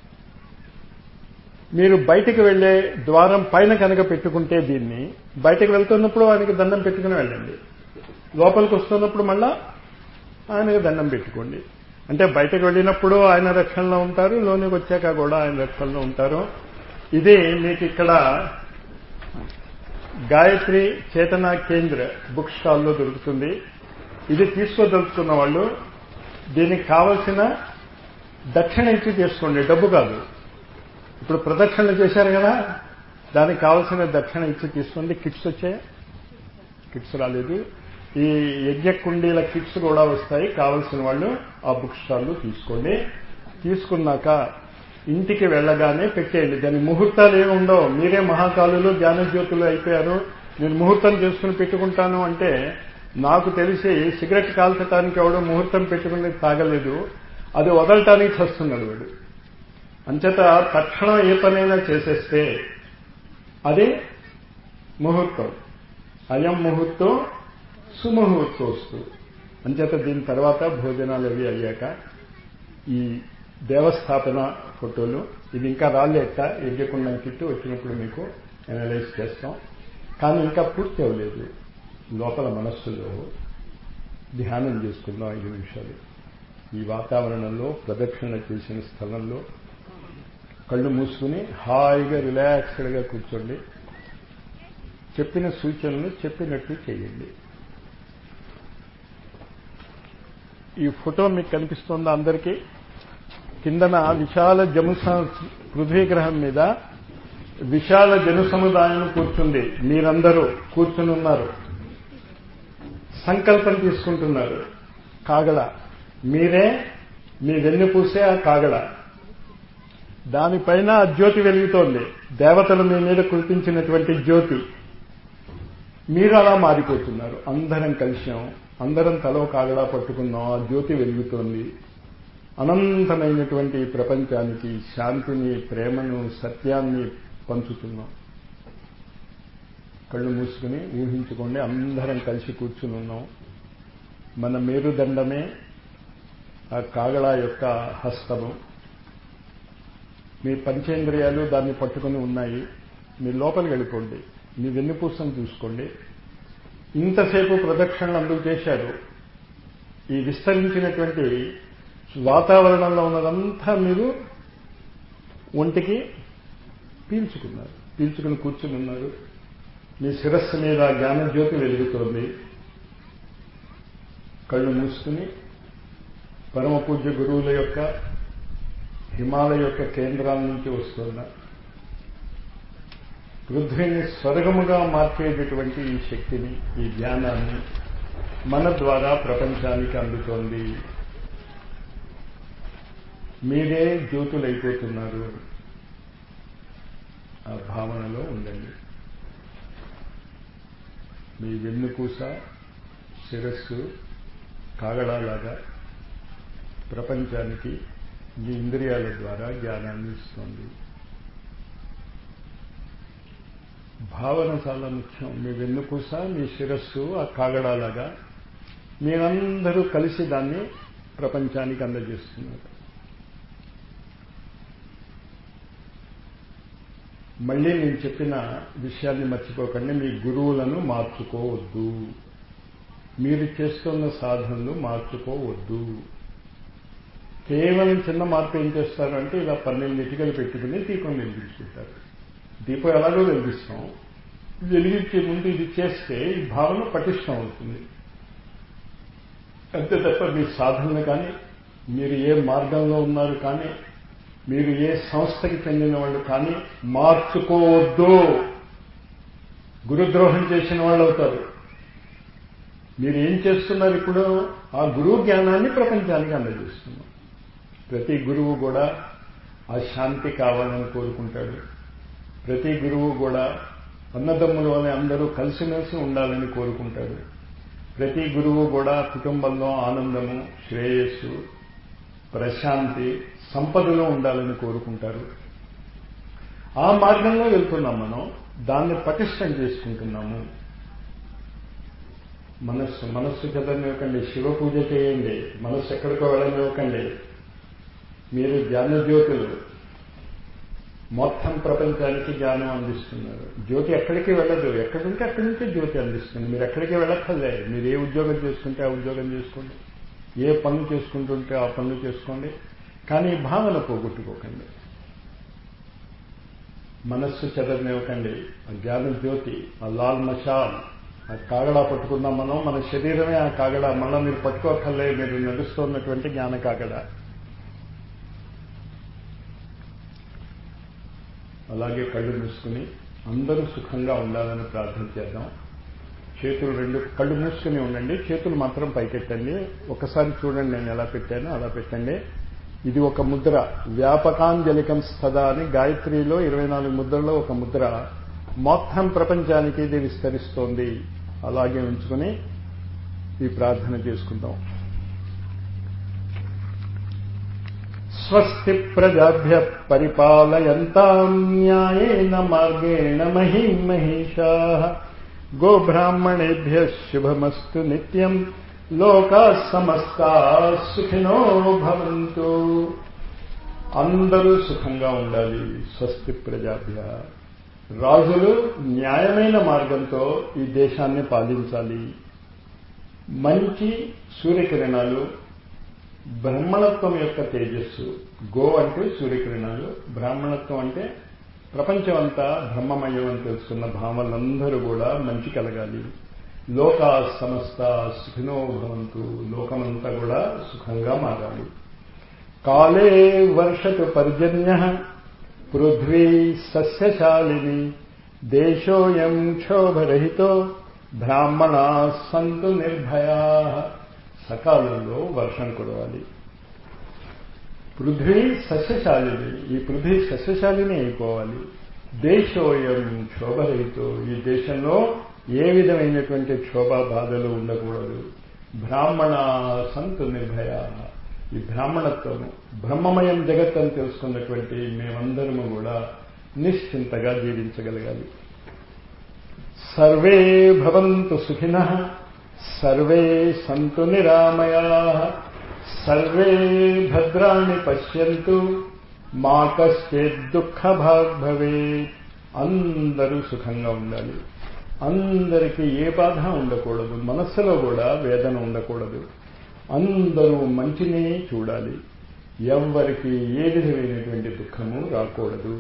మీరు బయటికి వెళ్లే ద్వారం పైన కనుక పెట్టుకుంటే దీన్ని బయటకు వెళ్తున్నప్పుడు ఆయనకి దండం పెట్టుకుని వెళ్ళండి లోపలికి వస్తున్నప్పుడు మళ్ళా ఆయనకి దండం పెట్టుకోండి అంటే బయటకు వెళ్ళినప్పుడు ఆయన రక్షణలో ఉంటారు లోనికి వచ్చాక కూడా ఆయన రక్షణలో ఉంటారు ఇది మీకు ఇక్కడ గాయత్రి చేతన కేంద్ర బుక్ స్టాల్లో దొరుకుతుంది ఇది తీసుకోదలుచుకున్న వాళ్ళు దీనికి కావలసిన దక్షిణ ఇచ్చి చేసుకోండి డబ్బు కాదు ఇప్పుడు ప్రదక్షిణలు చేశారు కదా దానికి కావలసిన దక్షిణ ఇచ్చి తీసుకోండి కిట్స్ వచ్చాయి కిట్స్ రాలేదు ఈ యజ్ఞ కుండీల కిట్స్ కూడా వస్తాయి కావలసిన వాళ్ళు ఆ బుక్ స్టాల్లో తీసుకోండి తీసుకున్నాక ఇంటికి వెళ్ళగానే పెట్టేయండి దాని ముహూర్తాలు ఏమి ఉండవు మీరే మహాకాలులు జ్ఞానజ్యోతులు అయిపోయారు నేను ముహూర్తం చేసుకుని పెట్టుకుంటాను అంటే నాకు తెలిసి సిగరెట్ కాల్చడానికి ఎవడో ముహూర్తం పెట్టుకుని తాగలేదు అది వదలటానికి చస్తున్నాడు వాడు అంచేత తక్షణం ఏ పనైనా చేసేస్తే అది ముహూర్తం అయం ముహూర్తం సుముహూర్తోస్తు అంచేత దీని తర్వాత భోజనాలు అవి అయ్యాక ఈ దేవస్థాపన ఫోటోలు ఇది ఇంకా రాలేట యజ్ఞకుండం కిట్టు వచ్చినప్పుడు మీకు అనలైజ్ చేస్తాం కానీ ఇంకా పూర్తి అవ్వలేదు లోపల మనస్సులో ధ్యానం చేసుకుందాం ఐదు నిమిషాలు ఈ వాతావరణంలో ప్రదక్షిణ చేసిన స్థలంలో కళ్ళు మూసుకుని హాయిగా రిలాక్స్డ్గా కూర్చోండి చెప్పిన సూచనలు చెప్పినట్టు చేయండి ఈ ఫోటో మీకు కనిపిస్తుందా అందరికీ కిందన విశాల జము పృథ్వీ గ్రహం మీద విశాల జను సముదాయం కూర్చుంది మీరందరూ కూర్చుని ఉన్నారు సంకల్పం తీసుకుంటున్నారు కాగడ మీరే మీ వెన్నుపూసే ఆ కాగడ దానిపైన ఆ జ్యోతి వెలుగుతోంది దేవతలు మీ మీద కురిపించినటువంటి జ్యోతి మీరు అలా మారిపోతున్నారు అందరం కలిసాం అందరం తలో కాగడా పట్టుకున్నాం ఆ జ్యోతి వెలుగుతోంది అనంతమైనటువంటి ప్రపంచానికి శాంతిని ప్రేమను సత్యాన్ని పంచుతున్నాం కళ్ళు మూసుకుని ఊహించుకోండి అందరం కలిసి కూర్చుని ఉన్నాం మన మేరుదండమే ఆ కాగడా యొక్క హస్తము మీ పంచేంద్రియాలు దాన్ని పట్టుకుని ఉన్నాయి మీ లోపలికి వెళ్ళిపోండి మీ వెన్నుపూసను చూసుకోండి ఇంతసేపు ప్రదక్షిణలు అందుకు చేశారు ఈ విస్తరించినటువంటి వాతావరణంలో ఉన్నదంతా మీరు ఒంటికి పీల్చుకున్నారు పీల్చుకుని కూర్చుని ఉన్నారు మీ శిరస్సు మీద జ్ఞానజ్యోతి వెలుగుతోంది కళ్ళు మూసుకుని పరమ పూజ్య గురువుల యొక్క హిమాలయ యొక్క కేంద్రాల నుంచి వస్తున్న పృథ్వీని స్వర్గముగా మార్చేటటువంటి ఈ శక్తిని ఈ జ్ఞానాన్ని మన ద్వారా ప్రపంచానికి అందుతోంది మీరే జ్యోతులైపోతున్నారు ఆ భావనలో ఉండండి మీ వెన్నుపూస శిరస్సు కాగడాలాగా ప్రపంచానికి మీ ఇంద్రియాల ద్వారా జ్ఞానాన్ని ఇస్తుంది భావన చాలా ముఖ్యం మీ వెన్నుపూస మీ శిరస్సు ఆ కాగడాలాగా మీరందరూ కలిసి దాన్ని ప్రపంచానికి అందజేస్తున్నారు మళ్ళీ నేను చెప్పిన విషయాన్ని మర్చిపోకండి మీ గురువులను మార్చుకోవద్దు మీరు చేస్తున్న సాధనలు మార్చుకోవద్దు కేవలం చిన్న మార్పు ఏం చేస్తారంటే ఇలా పన్నెండు ఇటుకలు పెట్టుకుని దీపం వెలిగించుకుంటారు దీపం ఎలాగో వెలిగిస్తాం వెలిగించే ముందు ఇది చేస్తే ఈ భావన పటిష్టం అవుతుంది అంతే తప్ప మీ సాధనలు కానీ మీరు ఏ మార్గంలో ఉన్నారు కానీ మీరు ఏ సంస్థకి చెందిన వాళ్ళు కానీ మార్చుకోవద్దు గురుద్రోహం చేసిన వాళ్ళు అవుతారు మీరు ఏం చేస్తున్నారు ఇప్పుడు ఆ గురువు జ్ఞానాన్ని ప్రపంచానికి అందజేస్తున్నాం ప్రతి గురువు కూడా ఆ శాంతి కావాలని కోరుకుంటాడు ప్రతి గురువు కూడా అన్నదమ్ములోనే అందరూ కలిసిమెలిసి ఉండాలని కోరుకుంటాడు ప్రతి గురువు కూడా కుటుంబంలో ఆనందము శ్రేయస్సు ప్రశాంతి సంపదలో ఉండాలని కోరుకుంటారు ఆ మార్గంలో వెళ్తున్నాం మనం దాన్ని పటిష్టం చేసుకుంటున్నాము మనస్సు మనస్సు చదవనివ్వకండి శివ పూజ చేయండి మనస్సు ఎక్కడికో వెళ్ళనివ్వకండి మీరు జ్ఞానజ్యోతులు మొత్తం ప్రపంచానికి జ్ఞానం అందిస్తున్నారు జ్యోతి ఎక్కడికి వెళ్ళదు ఎక్కడుంటే అక్కడి నుంచే జ్యోతి అందిస్తుంది మీరు ఎక్కడికి వెళ్ళక్కర్లే మీరు ఏ ఉద్యోగం చేసుకుంటే ఆ ఉద్యోగం చేసుకోండి ఏ పనులు చేసుకుంటుంటే ఆ పనులు చేసుకోండి కానీ భావన పోగొట్టుకోకండి మనస్సు చెదరనివ్వకండి ఆ జ్ఞాన జ్యోతి ఆ లాల్ మషాల్ ఆ కాగడా పట్టుకుందాం మనం మన శరీరమే ఆ కాగడా మళ్ళీ మీరు పట్టుకోకర్లే మీరు నడుస్తున్నటువంటి జ్ఞాన కాగడా అలాగే కళ్ళు మూసుకుని అందరూ సుఖంగా ఉండాలని ప్రార్థన చేద్దాం చేతులు రెండు కళ్ళు మూసుకుని ఉండండి చేతులు మాత్రం పైకెట్టండి ఒకసారి చూడండి నేను ఎలా పెట్టానో అలా పెట్టండి ఇది ఒక ముద్ర వ్యాపకాంజలికం స్థద అని గాయత్రిలో ఇరవై నాలుగు ముద్రలో ఒక ముద్ర మొత్తం ప్రపంచానికి ఇది విస్తరిస్తోంది అలాగే ఉంచుకుని ఈ ప్రార్థన చేసుకుందాం స్వస్తి ప్రజాభ్య పరిపాలయంతాం న్యాయేన మార్గేణ మహిం మహిషా గోబ్రాహ్మణేభ్య శుభమస్తు నిత్యం లోకా సమస్తా సుఖినో భవంతు అందరూ సుఖంగా ఉండాలి స్వస్తి ప్రజాభ్య రాజులు న్యాయమైన మార్గంతో ఈ దేశాన్ని పాలించాలి మంచి సూర్యకిరణాలు బ్రహ్మణత్వం యొక్క తేజస్సు గో అంటే సూర్యకిరణాలు బ్రాహ్మణత్వం అంటే ప్రపంచం అంతా బ్రహ్మమయం అని తెలుసుకున్న భావనలందరూ కూడా మంచి కలగాలి లోక సమస్త సుఖినో భవంతు లోకమంతా కూడా సుఖంగా మారాలి కాలే వర్షతు పర్జన్య పృథ్వీ సస్యశాలిని దేశోయం క్షోభరహితో బ్రాహ్మణా సంతు నిర్భయా సకాలంలో వర్షం కురవాలి పృథ్వీ సస్యశాలిని ఈ పృథ్వీ సస్యశాలిని అయిపోవాలి దేశోయం క్షోభరహితో ఈ దేశంలో ఏ విధమైనటువంటి క్షోభ బాధలు ఉండకూడదు బ్రాహ్మణ సంతు నిర్భయ ఈ బ్రాహ్మణత్వము బ్రహ్మమయం జగత్ అని తెలుసుకున్నటువంటి మేమందరము కూడా నిశ్చింతగా జీవించగలగాలి సర్వే భవంతు సుఖిన సర్వే సంతు నిరామయా సర్వే భద్రాణి పశ్యంతు మా కశ్చిత్ దుఃఖ భాగ్ భవే అందరూ సుఖంగా ఉండాలి అందరికీ ఏ బాధ ఉండకూడదు మనస్సులో కూడా వేదన ఉండకూడదు అందరూ మంచినే చూడాలి ఎవ్వరికి ఏ విధమైనటువంటి దుఃఖము రాకూడదు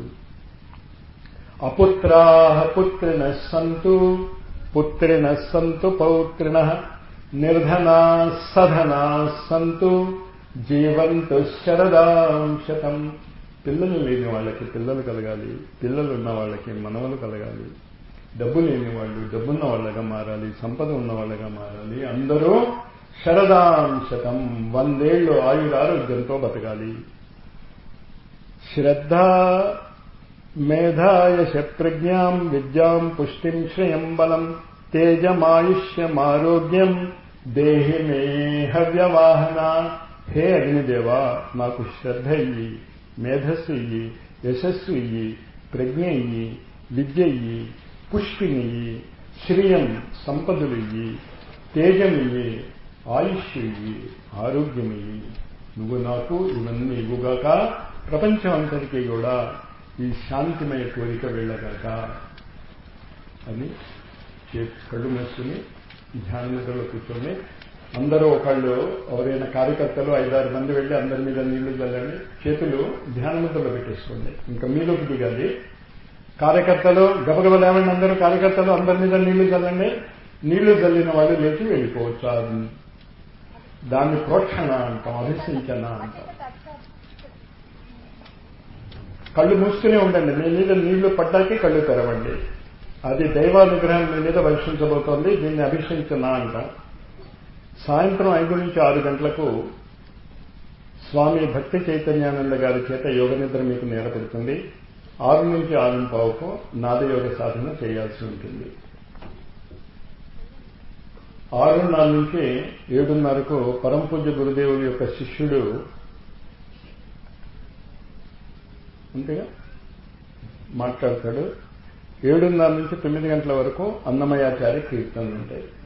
అపుత్రా పుత్రిణ సంతు పుత్రిణ సంతు పౌత్రిణ నిర్ధనా సధనా సంతు జీవంతు శరదాం శతం పిల్లలు లేని వాళ్ళకి పిల్లలు కలగాలి పిల్లలు ఉన్న వాళ్ళకి మనవలు కలగాలి డబ్బు లేని వాళ్ళు డబ్బున్న వాళ్ళగా మారాలి సంపద ఉన్న వాళ్ళగా మారాలి అందరూ శరదాం శతం వందేళ్లు ఆయురారోగ్యంతో బతకాలి శ్రద్ధ మేధాయశ ప్రజ్ఞాం విద్యాం పుష్టిం శ్రయం బలం తేజమాయుష్యమారోగ్యం దేహి మే హవ్యవాహన హే అగ్నిదేవా నాకు శ్రద్ధ ఇయ్యి మేధస్సు ఇయ్యి యశస్సు ఇయ్యి ప్రజ్ఞ ఇయ్యి విద్య ఇయ్యి పుష్టినియ్యి శ్రియం సంపదలు ఇయ్యి తేజం ఇయ్యి ఆయుష్ ఇయ్యి ఆరోగ్యం ఇయ్యి నువ్వు నాకు ఇవన్నీ ఇవ్వుగాక ప్రపంచం అంతటికీ కూడా ఈ శాంతిమయ కోరిక వెళ్ళగాక అని కళ్ళు మూసుకుని ధ్యానంలో కూర్చొని అందరూ ఒకళ్ళు ఎవరైనా కార్యకర్తలు ఐదారు మంది వెళ్ళి అందరి మీద నీళ్లు చల్లండి చేతులు ధ్యానముద్రలో పెట్టేసుకోండి ఇంకా మీలోకి దిగాలి కార్యకర్తలు గబగబ లేవండి అందరూ కార్యకర్తలు అందరి మీద నీళ్లు చల్లండి నీళ్లు చల్లిన వాళ్ళు లేచి వెళ్ళిపోవచ్చు దాన్ని ప్రోక్షణ అంటాం అభిషించన అంటాం కళ్ళు మూసుకునే ఉండండి మీ మీద నీళ్లు పడ్డాకే కళ్ళు తెరవండి అది దైవానుగ్రహం మీ మీద వర్షించబోతోంది దీన్ని అభిషించన అంటాం సాయంత్రం ఐదు నుంచి ఆరు గంటలకు స్వామి భక్తి చైతన్యానంద గారి చేత యోగ నిద్ర మీకు నేర్పడుతుంది ఆరు నుంచి ఆరు పావుకు నాదయోగ సాధన చేయాల్సి ఉంటుంది ఆరున్నర నుంచి ఏడున్నరకు పరమ పూజ్య గురుదేవుడి యొక్క శిష్యుడు అంతేగా మాట్లాడతాడు ఏడున్నర నుంచి తొమ్మిది గంటల వరకు అన్నమయాచార్య కీర్తనలు ఉంటాయి